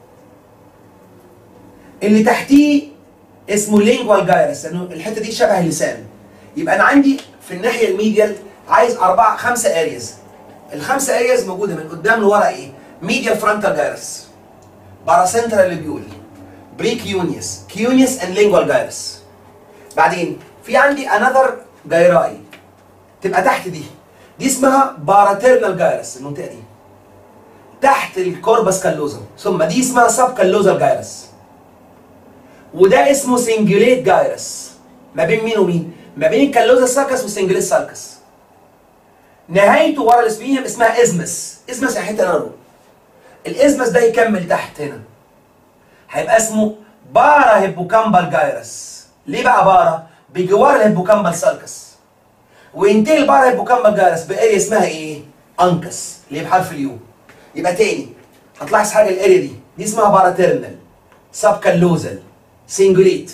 اللي تحتيه اسمه لينجوال جايرس لانه الحته دي شبه اللسان يبقى انا عندي في الناحيه الميديال عايز اربعه خمسه ارياز الخمسه ارياز موجوده من قدام لورا ايه؟ ميديال فرونتال جايرس باراسنترال ليبيول بريكيونيوس كيونيوس اند لينجوال جايرس بعدين في عندي انذر جايراي تبقى تحت دي دي اسمها باراتيرنال جايرس المنطقه دي تحت الكوربس كالوزم ثم دي اسمها سب كالوزال جايرس وده اسمه سنجوليت جايرس ما بين مين ومين؟ ما بين الكالوزا سالكس والسنجوليت سالكس نهايته ورا الاسبينيوم اسمها ازمس ازمس يعني حته نارو الازمس ده يكمل تحت هنا هيبقى اسمه بارا هيبوكامبال جايرس ليه بقى بارا؟ بجوار الهيبوكامبال سالكس وينتهي البارا هيبوكامبال جايرس باريا اسمها ايه؟ انكس اللي هي بحرف اليو يبقى تاني هتلاحظ حاجه الاريا دي دي اسمها باراتيرنال سب كالوزال سنجوليت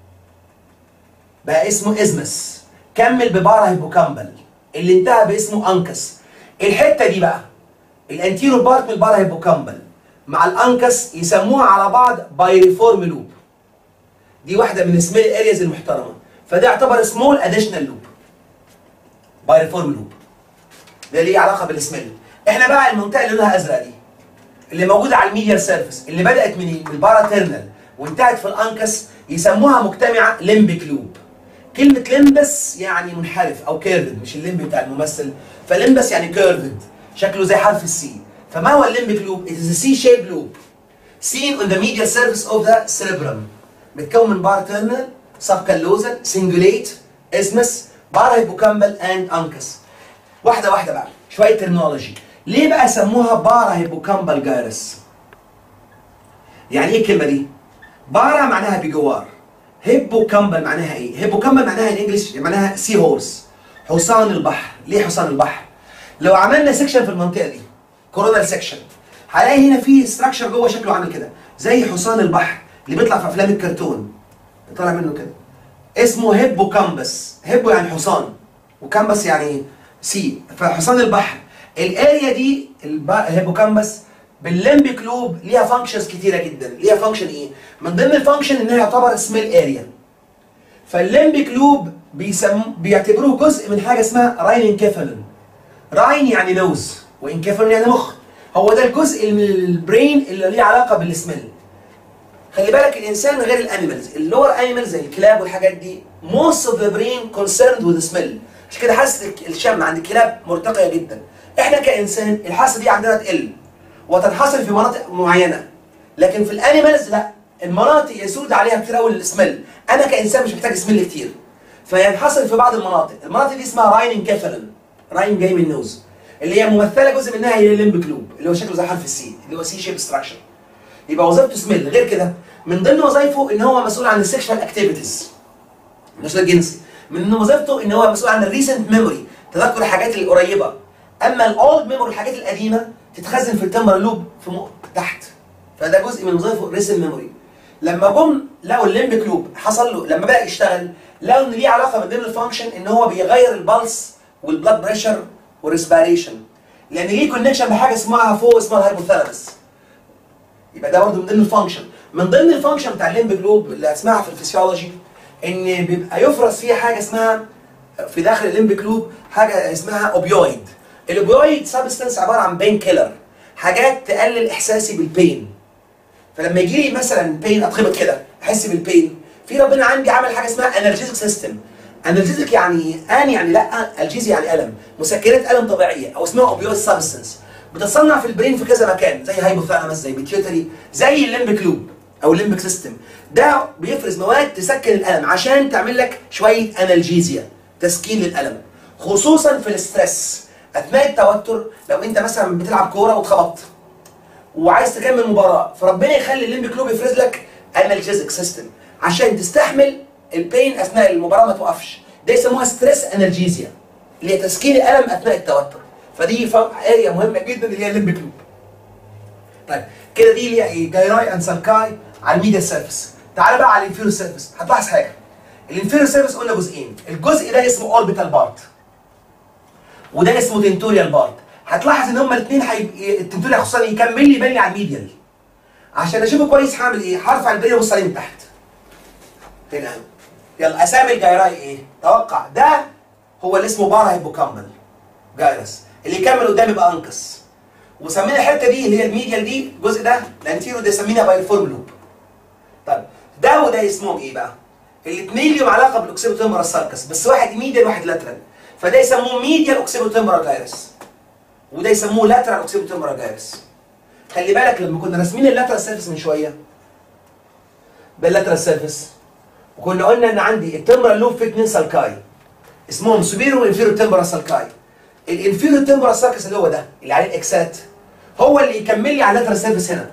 بقى اسمه ازمس كمل ببارا هيبوكامبال اللي انتهى باسمه انكس الحته دي بقى الانتيرو بارت من البارا هيبوكامبال مع الانكس يسموها على بعض بايريفورم لوب دي واحده من السميل ارياز المحترمه فده يعتبر سمول اديشنال لوب بايريفورم لوب ده ليه علاقه بالسميل احنا بقى المنطقه اللي لونها ازرق دي اللي موجوده على الميديال سيرفيس اللي بدات من من الباراتيرنال وانتهت في الانكس يسموها مجتمعه ليمبيك لوب كلمه ليمبس يعني منحرف او كيرفد مش الليمب بتاع الممثل فليمبس يعني كيرفد شكله زي حرف السي فما هو الليمبيك لوب؟ It is a C-shaped loop seen on the medial surface of the cerebrum متكون من باراتيرنال subcallosal cingulate isthmus parahippocambal and uncus واحده واحده بقى شويه ترمينولوجي ليه بقى سموها بارا هيبوكامبال جايرس يعني ايه الكلمه دي بارا معناها بجوار هيبوكامبال معناها ايه هيبوكامبال معناها الانجليش معناها سي هورس حصان البحر ليه حصان البحر لو عملنا سيكشن في المنطقه دي كورونال سيكشن هلاقي هنا في ستراكشر جوه شكله عامل كده زي حصان البحر اللي بيطلع في افلام الكرتون طالع منه كده اسمه هيبو كامبس هيبو يعني حصان وكامبس يعني سي فحصان البحر الاريا دي الهيبوكامبس بالليمبيك لوب ليها فانكشنز كتيره جدا ليها فانكشن ايه من ضمن الفانكشن انها يعتبر سميل اريا فالليمبيك لوب بيسم بيعتبروه جزء من حاجه اسمها راين انكيفالون راين يعني نوز وانكيفالون يعني مخ هو ده الجزء من البرين اللي ليه علاقه بالسميل خلي بالك الانسان غير الانيمالز اللور انيمالز زي الكلاب والحاجات دي most of the brain concerned with the smell عشان كده حاسه الشم عند الكلاب مرتقيه جدا احنا كانسان الحاسه دي عندنا تقل وتنحصر في مناطق معينه لكن في الانيمالز لا المناطق يسود عليها كتير قوي السمل انا كانسان مش محتاج سمل كتير فينحصر في بعض المناطق المناطق دي اسمها راين انكفلن راين جاي من النوز اللي هي ممثله جزء منها هي الليمبك لوب اللي هو شكله زي حرف السي اللي هو سي شيب ستراكشر يبقى وظيفته سميل غير كده من ضمن وظائفه ان هو مسؤول عن السكشوال اكتيفيتيز النشاط الجنسي من ضمن وظيفته ان هو مسؤول عن الريسنت ميموري تذكر الحاجات القريبه اما الاولد ميموري الحاجات القديمه تتخزن في التمبر لوب في م... تحت فده جزء من وظائفه الريسنت ميموري لما جم لقوا الليمبك لوب حصل له لما بدا يشتغل لقوا ان ليه علاقه من ضمن الفانكشن ان هو بيغير البلس والبلاد بريشر والريسبيريشن لان ليه كونكشن بحاجه اسمها فوق اسمها الهايبوثالامس يبقى ده برضه من ضمن الفانكشن من ضمن الفانكشن بتاع الليمبك لوب اللي اسمها في الفسيولوجي ان بيبقى يفرز فيه حاجه اسمها في داخل الليمبك لوب حاجه اسمها اوبيويد الاوبيويد سبستنس عباره عن بين كيلر حاجات تقلل احساسي بالبين فلما يجي لي مثلا بين اتخبط كده احس بالبين في ربنا عندي عمل حاجه اسمها انرجيزك سيستم انرجيزك يعني ان يعني لا الجيزي يعني الم مسكنات الم طبيعيه او اسمها اوبيويد سبستنس بتتصنع في البرين في كذا مكان زي هايبوثالامس زي بيتيوتري زي الليمبك لوب او الليمبك سيستم ده بيفرز مواد تسكن الالم عشان تعمل لك شويه انالجيزيا تسكين للالم خصوصا في الاسترس اثناء التوتر لو انت مثلا بتلعب كوره واتخبطت وعايز تكمل مباراه فربنا يخلي الليمبك لوب يفرز لك انالجيزك سيستم عشان تستحمل البين اثناء المباراه ما توقفش ده يسموها ستريس انالجيزيا اللي هي تسكين الالم اثناء التوتر فدي اريا مهمه جدا اللي هي الليمبك لوب طيب كده دي اللي هي ايه جايراي اند سالكاي على الميديا سيرفيس تعال بقى على الانفيرو سيرفيس هتلاحظ حاجه الانفيرو سيرفيس قلنا جزئين الجزء ده اسمه اوربيتال بارت وده اسمه تنتوريال بارت هتلاحظ ان هما الاثنين حي... التنتوريال خصوصا يكمل لي يبان لي على الميديال عشان اشوفه كويس هعمل ايه؟ هرفع البريه وابص عليه من تحت هنا يلا اسامي الجايراي ايه؟ توقع ده هو اللي اسمه بارا هيبوكامبل جايرس اللي يكمل قدام يبقى انقص وسمينا الحته دي اللي هي الميديال دي الجزء ده الانتيرو ده سمينا بايفورم لوب طيب ده وده اسمهم ايه بقى؟ الاثنين ليهم علاقه بالاوكسيبوتيمبرال ساركس بس واحد ميديال وواحد لاترال فده يسموه ميديال اوكسيبوتيمبرال جايرس وده يسموه لاترال اوكسيبوتيمبرال جايرس خلي بالك لما كنا راسمين اللاترال سيرفيس من شويه باللاترال سيرفيس وكنا قلنا ان عندي التمبرال لوب فيه اثنين سالكاي اسمهم سوبيرو وانفيرو تمبرال سالكاي الانفيرو تمبرال ساركس اللي هو ده اللي عليه الاكسات هو اللي يكمل لي على اللاترال سيرفيس هنا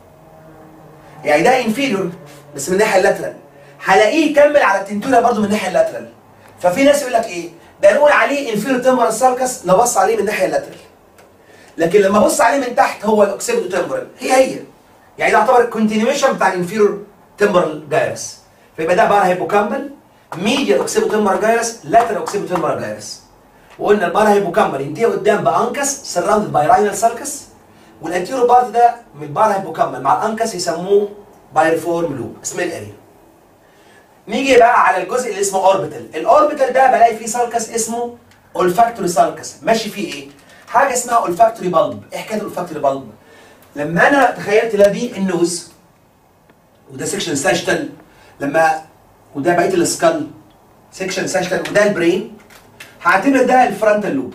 يعني ده انفيريور بس من الناحيه اللاترال هلاقيه يكمل على التنتوريا برضه من الناحيه اللاترال ففي ناس يقول لك ايه ده نقول عليه انفيريور تمبرال ساركس لو بص عليه من الناحيه اللاترال لكن لما ابص عليه من تحت هو الاوكسيبتو تمبرال هي هي يعني ده يعتبر الكونتينيويشن بتاع الانفيريور تمبرال جايرس فيبقى ده بارا هيبوكامبل ميديال اوكسيبتو تمبرال جايرس لاترال اوكسيبتو تمبرال جايرس وقلنا البارا هيبوكامبل ينتهي قدام بانكس سراوندد باي راينال سالكس والانتيرو بارت ده من البارا هيبوكامبل مع الانكس يسموه بايرفورم لوب اسمه الاريا نيجي بقى على الجزء اللي اسمه اوربيتال الاوربيتال ده بلاقي فيه سالكس اسمه اولفاكتوري سالكس ماشي فيه ايه حاجه اسمها اولفاكتوري بالب ايه حكايه الاولفاكتوري بالب لما انا تخيلت لا دي النوز وده سيكشن ساجيتال لما وده بقيه السكال سيكشن ساجيتال وده البرين هعتبر ده الفرونتال لوب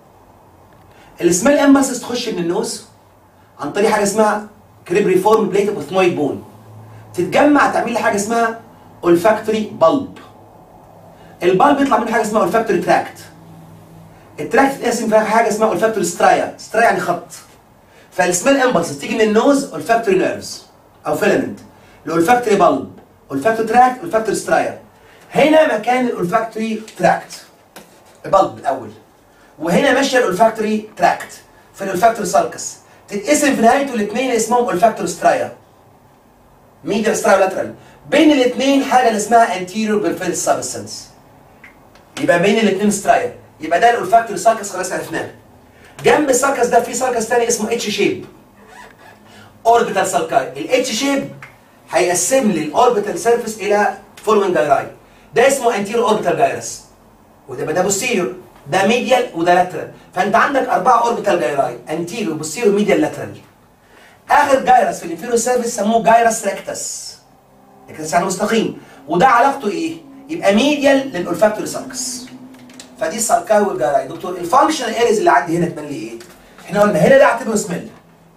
السمال امبلسز تخش من النوز عن طريق حاجه اسمها كريبري فورم بليت اوف ثمويد بون تتجمع تعمل لي حاجه اسمها olfactory bulb البالب يطلع منه حاجه اسمها olfactory tract التراكت تتقسم في حاجه اسمها olfactory سترايا سترايا يعني خط فالسمال امبلس تيجي من النوز olfactory نيرفز او فيلامنت الاولفاكتوري بالب olfactory tract olfactory سترايا هنا مكان الاولفاكتوري تراكت البلب الاول وهنا ماشيه الاولفاكتوري تراكت في الاولفاكتوري سالكس تتقسم في نهايته الاثنين اسمهم اولفاكتوري سترايا ميديال سترايا لاترال بين الاثنين حاجه اللي اسمها anterior peripheral substance يبقى بين الاثنين سترايا يبقى ده الاولفاكتوري سالكس خلاص عرفناه جنب السالكس ده في سالكس ثاني اسمه اتش شيب اوربيتال سالكاي الاتش شيب هيقسم لي الاوربيتال سيرفيس الى فولوينج جايراي ده اسمه anterior orbital gyrus وده ده بوستيريور ده ميديال وده لاترال فانت عندك اربعه اوربيتال جايراي انتيريور بوستيريور ميديال لاترال اخر جايرس في الانفيريور سيرفيس سموه جايرس ريكتس ريكتس يعني مستقيم وده علاقته ايه؟ يبقى ميديال للاولفاكتوري سالكس فدي السالكاي والجايراي دكتور الفانكشنال اريز اللي عندي هنا تبان لي ايه؟ احنا قلنا هنا ده اعتبره سميل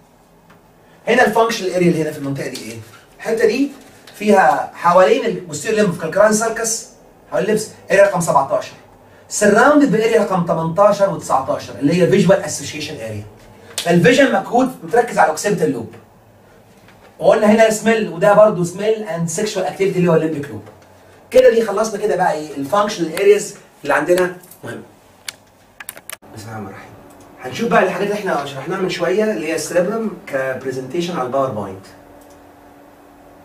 هنا الفانكشنال اريا اللي هنا في المنطقه دي ايه؟ الحته دي فيها حوالين البوستيريور ليمف كالكران سالكس حوالين اللبس اريا رقم 17 سراوندد باريا رقم 18 و19 اللي هي فيجوال اسوشيشن اريا فالفيجن مكود متركز على اوكسيبتال لوب وقلنا هنا سميل وده برضه سميل اند سيكشوال اكتيفيتي اللي هو الليمبيك لوب كده دي خلصنا كده بقى ايه الفانكشنال ارياز اللي عندنا مهمه بسم الله الرحمن الرحيم هنشوف بقى الحاجات اللي احنا شرحناها من شويه اللي هي السيربرم كبرزنتيشن على الباوربوينت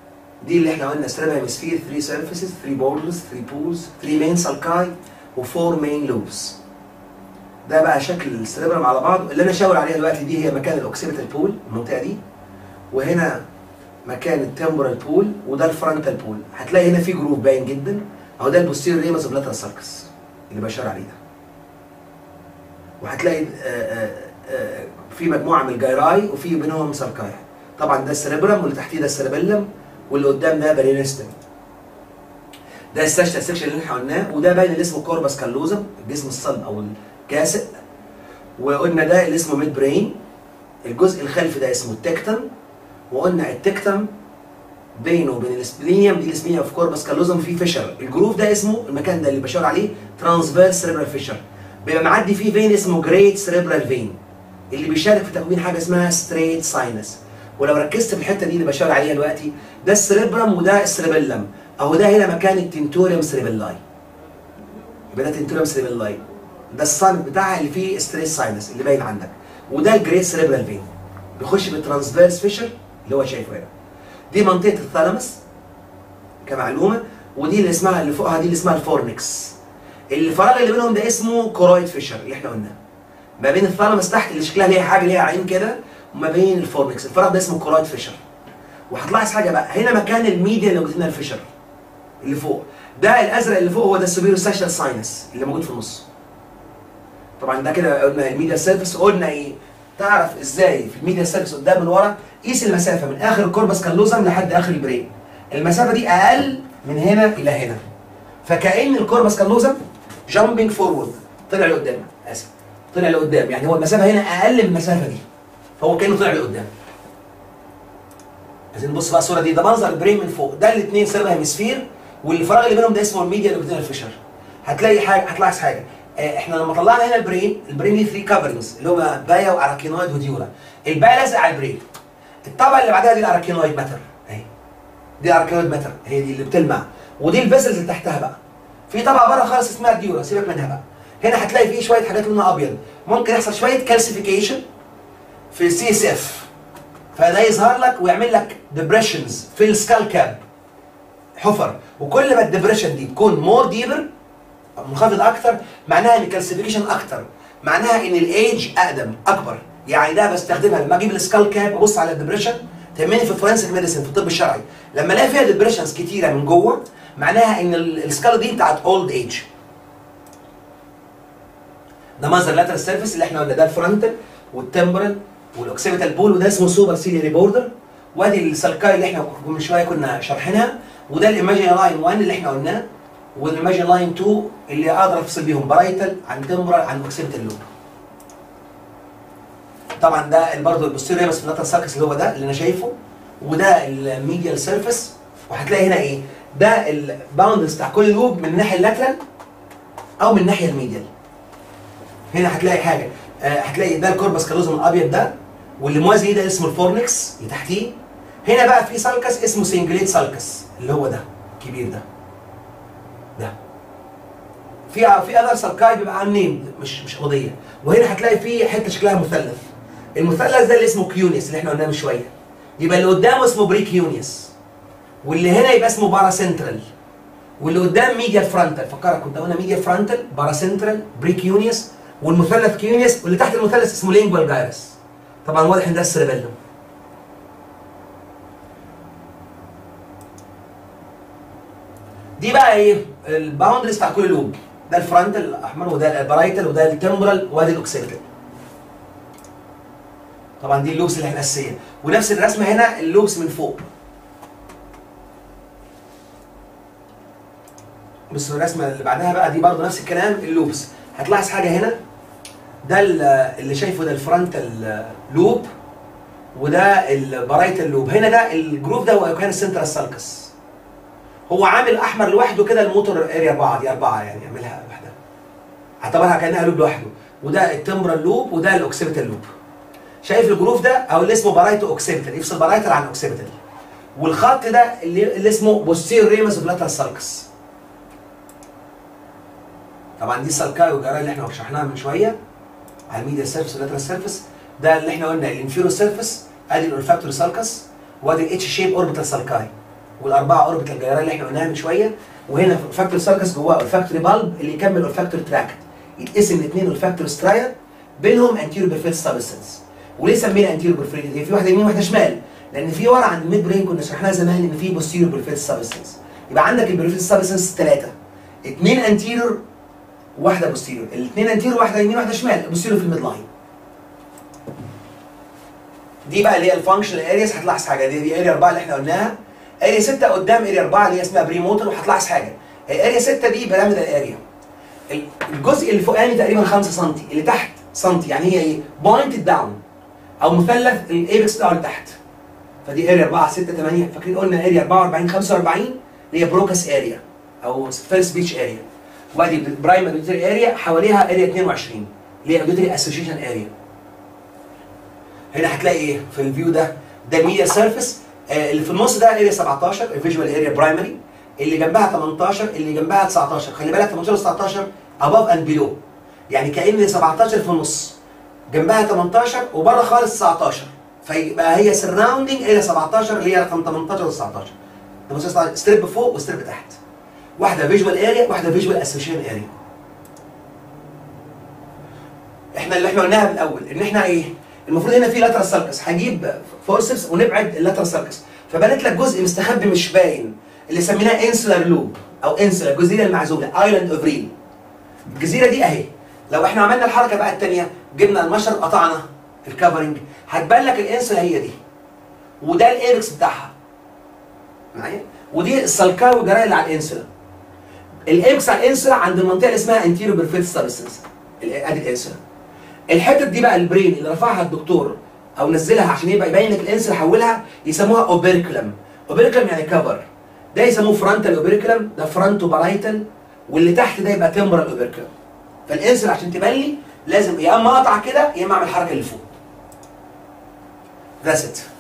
دي اللي احنا قلنا ستريب هيمسفير 3 سيرفيسز 3 بوردرز 3 بولز 3 مين سالكاي و4 مين لوبس ده بقى شكل السريبرم على بعض اللي انا شاور عليها دلوقتي دي هي مكان الاوكسيبيتال بول المنطقه دي وهنا مكان التمبرال بول وده الفرونتال بول هتلاقي هنا في جروف باين جدا اهو ده البوستيريور ريمس اوف لاترال ساركس اللي بشار عليه ده وهتلاقي آه، آه، آه، في مجموعه من الجيراي وفي بينهم ساركاي طبعا ده السريبرم واللي تحتيه ده السريبيلم واللي قدام ده برينستم ده الساشتا سيكشن اللي احنا قلناه وده باين اللي اسمه كوربس كالوزم الجسم الصلب او الكاسئ وقلنا ده اللي اسمه ميد برين الجزء الخلفي ده اسمه التكتم وقلنا التكتم بينه وبين السبلينيوم دي السبلينيوم اوف كوربس كالوزم في فيشر الجروف ده اسمه المكان ده اللي بشاور عليه ترانسفيرس سيريبرال فيشر بيبقى معدي فيه فين اسمه جريت سيريبرال فين اللي بيشارك في تكوين حاجه اسمها ستريت ساينس ولو ركزت في الحته دي اللي بشاور عليها دلوقتي ده السريبرم وده السريبيلم اهو ده هنا مكان التنتوريوم سريبيلاي يبقى ده تنتوريوم سريبيلاي ده الصامت بتاعها اللي فيه ستريت ساينس اللي باين عندك وده الجريت سريبرال فين بيخش بالترانسفيرس فيشر اللي هو شايفه هنا دي منطقه الثالاموس كمعلومه ودي اللي اسمها اللي فوقها دي اللي اسمها الفورنكس الفراغ اللي بينهم ده اسمه كورويد فيشر اللي احنا قلناه ما بين الثالاموس تحت اللي شكلها ليها حاجه ليها عين كده وما بين الفورنكس الفراغ ده اسمه كورويد فيشر وهتلاحظ حاجه بقى هنا مكان الميديا لونجيتينال فيشر اللي فوق ده الازرق اللي فوق هو ده السوبيرو ساشال ساينس اللي موجود في النص طبعا ده كده قلنا الميديا سيرفيس قلنا ايه تعرف ازاي في الميديا سيرفيس قدام من ورا قيس المسافه من اخر الكوربس كالوزم لحد اخر البرين المسافه دي اقل من هنا الى هنا فكأن الكوربس كالوزم جامبينج فورورد طلع لقدام اسف طلع لقدام يعني هو المسافه هنا اقل من المسافه دي فهو كانه طلع لقدام عايزين نبص بقى الصوره دي ده منظر البرين من فوق ده الاثنين سيرفر هيمسفير والفراغ اللي بينهم ده اسمه الميديا لوبيتينال فيشر هتلاقي حاجه هتلاحظ حاجه آه، احنا لما طلعنا هنا البرين البرين ليه 3 كفرنجز اللي هما بايا واراكينويد وديورا البايا لازق على البرين الطبقه اللي بعدها دي الاراكينويد ماتر اهي دي الاراكينويد ماتر هي دي اللي بتلمع ودي الفيسلز اللي تحتها بقى في طبقه بره خالص اسمها الديورا سيبك منها بقى هنا هتلاقي فيه شويه حاجات لونها ابيض ممكن يحصل شويه كالسيفيكيشن في السي اس اف فده يظهر لك ويعمل لك ديبريشنز في السكال كاب حفر وكل ما الديبريشن دي تكون مور ديبر منخفض اكتر معناها ان الكالسيفيكيشن اكتر معناها ان الايج اقدم اكبر يعني ده بستخدمها لما اجيب السكال كاب ابص على الديبريشن تهمني في الفورنسيك ميديسن في الطب الشرعي لما الاقي فيها ديبريشنز كتيره من جوه معناها ان ال- السكال دي بتاعت اولد ايج ده منظر اللاترال سيرفيس اللي احنا قلنا ده الفرونتال والتمبرال والاوكسيبيتال بول وده اسمه سوبر سيليري بوردر وادي السلكاي اللي احنا من شويه كنا شارحينها وده الايماجين لاين 1 اللي احنا قلناه والايماجين لاين 2 اللي اقدر افصل بيهم برايتال عن تمبرال عن اوكسيبيتال لوب طبعا ده برضه البوستيريور بس في اللاترال ساركس اللي هو ده اللي انا شايفه وده الميديال سيرفيس وهتلاقي هنا ايه ده الباوندز بتاع كل لوب من الناحيه اللاترال او من الناحيه الميديال هنا هتلاقي حاجه آه، هتلاقي ده الكوربس كالوزم الابيض ده واللي موازي ليه ده اسمه الفورنكس اللي تحتيه هنا بقى في سالكس اسمه سنجليت سالكس اللي هو ده الكبير ده ده في في اذر سالكاي بيبقى عاملين مش مش قضيه وهنا هتلاقي في حته شكلها مثلث المثلث ده اللي اسمه كيونيس اللي احنا قلناه من شويه يبقى اللي قدامه اسمه بريكيونيس واللي هنا يبقى اسمه بارا سنترال واللي قدام ميديال فرونتال فكرك كنت قلنا ميديال فرونتال بارا سنترال بريكيونيس والمثلث كيونيس واللي تحت المثلث اسمه لينجوال جايرس طبعا واضح ان ده السيربيلم دي بقى ايه الباوندريز بتاع كل لوب ده الفرونتال الاحمر وده البرايتال وده التمبرال وده الاوكسيبيتال طبعا دي اللوبس اللي احنا الاساسيه ونفس الرسمه هنا اللوبس من فوق بص الرسمه اللي بعدها بقى دي برضه نفس الكلام اللوبس هتلاحظ حاجه هنا ده ال- اللي شايفه ده الفرونتال لوب وده البرايتال لوب هنا ده الجروب ده هو كان السنترال سالكس هو عامل احمر لوحده كده الموتور اريا 4 دي اربعه يعني يعملها لوحدها اعتبرها كانها لوب لوحده وده التمبرال لوب وده الاوكسيبيتال لوب شايف الجروف ده او اللي اسمه بارايتو اوكسيبيتال يفصل بارايتال عن اوكسيبيتال والخط ده اللي, اللي اسمه بوستير ريمس اوف لاترال سالكس طبعا دي السالكاي والجراي اللي احنا شرحناها من شويه على الميديا سيرفيس واللاترال سيرفيس ده اللي احنا قلنا الانفيرو سيرفيس ادي الاولفاكتوري سالكس وادي الاتش شيب اوربيتال سالكاي والاربعه اوربيتال جيران اللي احنا قلناها من شويه وهنا الفاكتور سالكس جواه الفاكتوري بالب اللي يكمل الفاكتور تراكت يتقسم الاثنين الفاكتور سترايا بينهم انتيرو بيرفيت سبستنس وليه سمينا انتيرو بيرفيت هي في واحده يمين واحده شمال لان في ورا عند الميد برين كنا شرحناها زمان ان في بوستيرو بيرفيت سبستنس يبقى عندك البيرفيت سبستنس ثلاثه اثنين انتيرور واحده بوستيرور الاثنين انتيرور واحده يمين واحده شمال البوستيرور في الميد لاين دي بقى اللي هي الفانكشنال ارياز هتلاحظ حاجه دي دي اريا 4 اللي احنا قلناها اريا 6 قدام اريا 4 اللي هي اسمها بري موتور وهتلاحظ حاجه اريا 6 دي بيراميدال اريا الجزء اللي فوقاني تقريبا 5 سم اللي تحت سم يعني هي ايه بوينتد داون او مثلث الايبكس بتاعه لتحت فدي اريا 4 6 8 فاكرين قلنا اريا 44 45 اللي هي بروكس اريا او فيرست بيتش اريا وادي برايم اوديتري اريا حواليها اريا 22 اللي هي اوديتري اسوشيشن اريا هنا هتلاقي ايه في الفيو ده ده الميديا سيرفيس آه اللي في النص ده اريا 17 الفيجوال اريا برايمري اللي جنبها 18 اللي جنبها 19 خلي بالك 18 و 19 اباف اند بيلو يعني كان 17 في النص جنبها 18 وبره خالص 19 فيبقى هي سراوندنج اريا 17 اللي هي رقم 18 و 19 ده بص ستريب فوق وستريب تحت واحده فيجوال اريا واحده فيجوال اسوشيشن اريا احنا اللي احنا قلناها من الاول ان احنا ايه المفروض هنا في لاترال سالكس هجيب فورسبس ونبعد اللاترال سالكس فبنت لك جزء مستخبي مش باين اللي سميناه انسولار لوب او انسولار الجزيره المعزوله ايلاند اوف ريل الجزيره دي اهي لو احنا عملنا الحركه بقى الثانيه جبنا المشر قطعنا الكفرنج هتبان لك الانسولا هي دي وده الايبكس بتاعها معايا ودي السلكاوي جراي اللي على الانسولا الايبكس على الانسولا عند المنطقه اللي اسمها انتيرو بيرفيت سبستنس ادي الانسولا الحته دي بقى البرين اللي رفعها الدكتور او نزلها عشان يبقى يبين لك الانسولا حولها يسموها اوبركلم اوبركلم يعني كفر ده يسموه فرونتال اوبركلم ده فرونتو بارايتال واللي تحت ده يبقى تمبرال اوبركلم فالانسولا عشان تبان لي لازم يا اما اقطع كده يا اما اعمل الحركه اللي فوق That's it.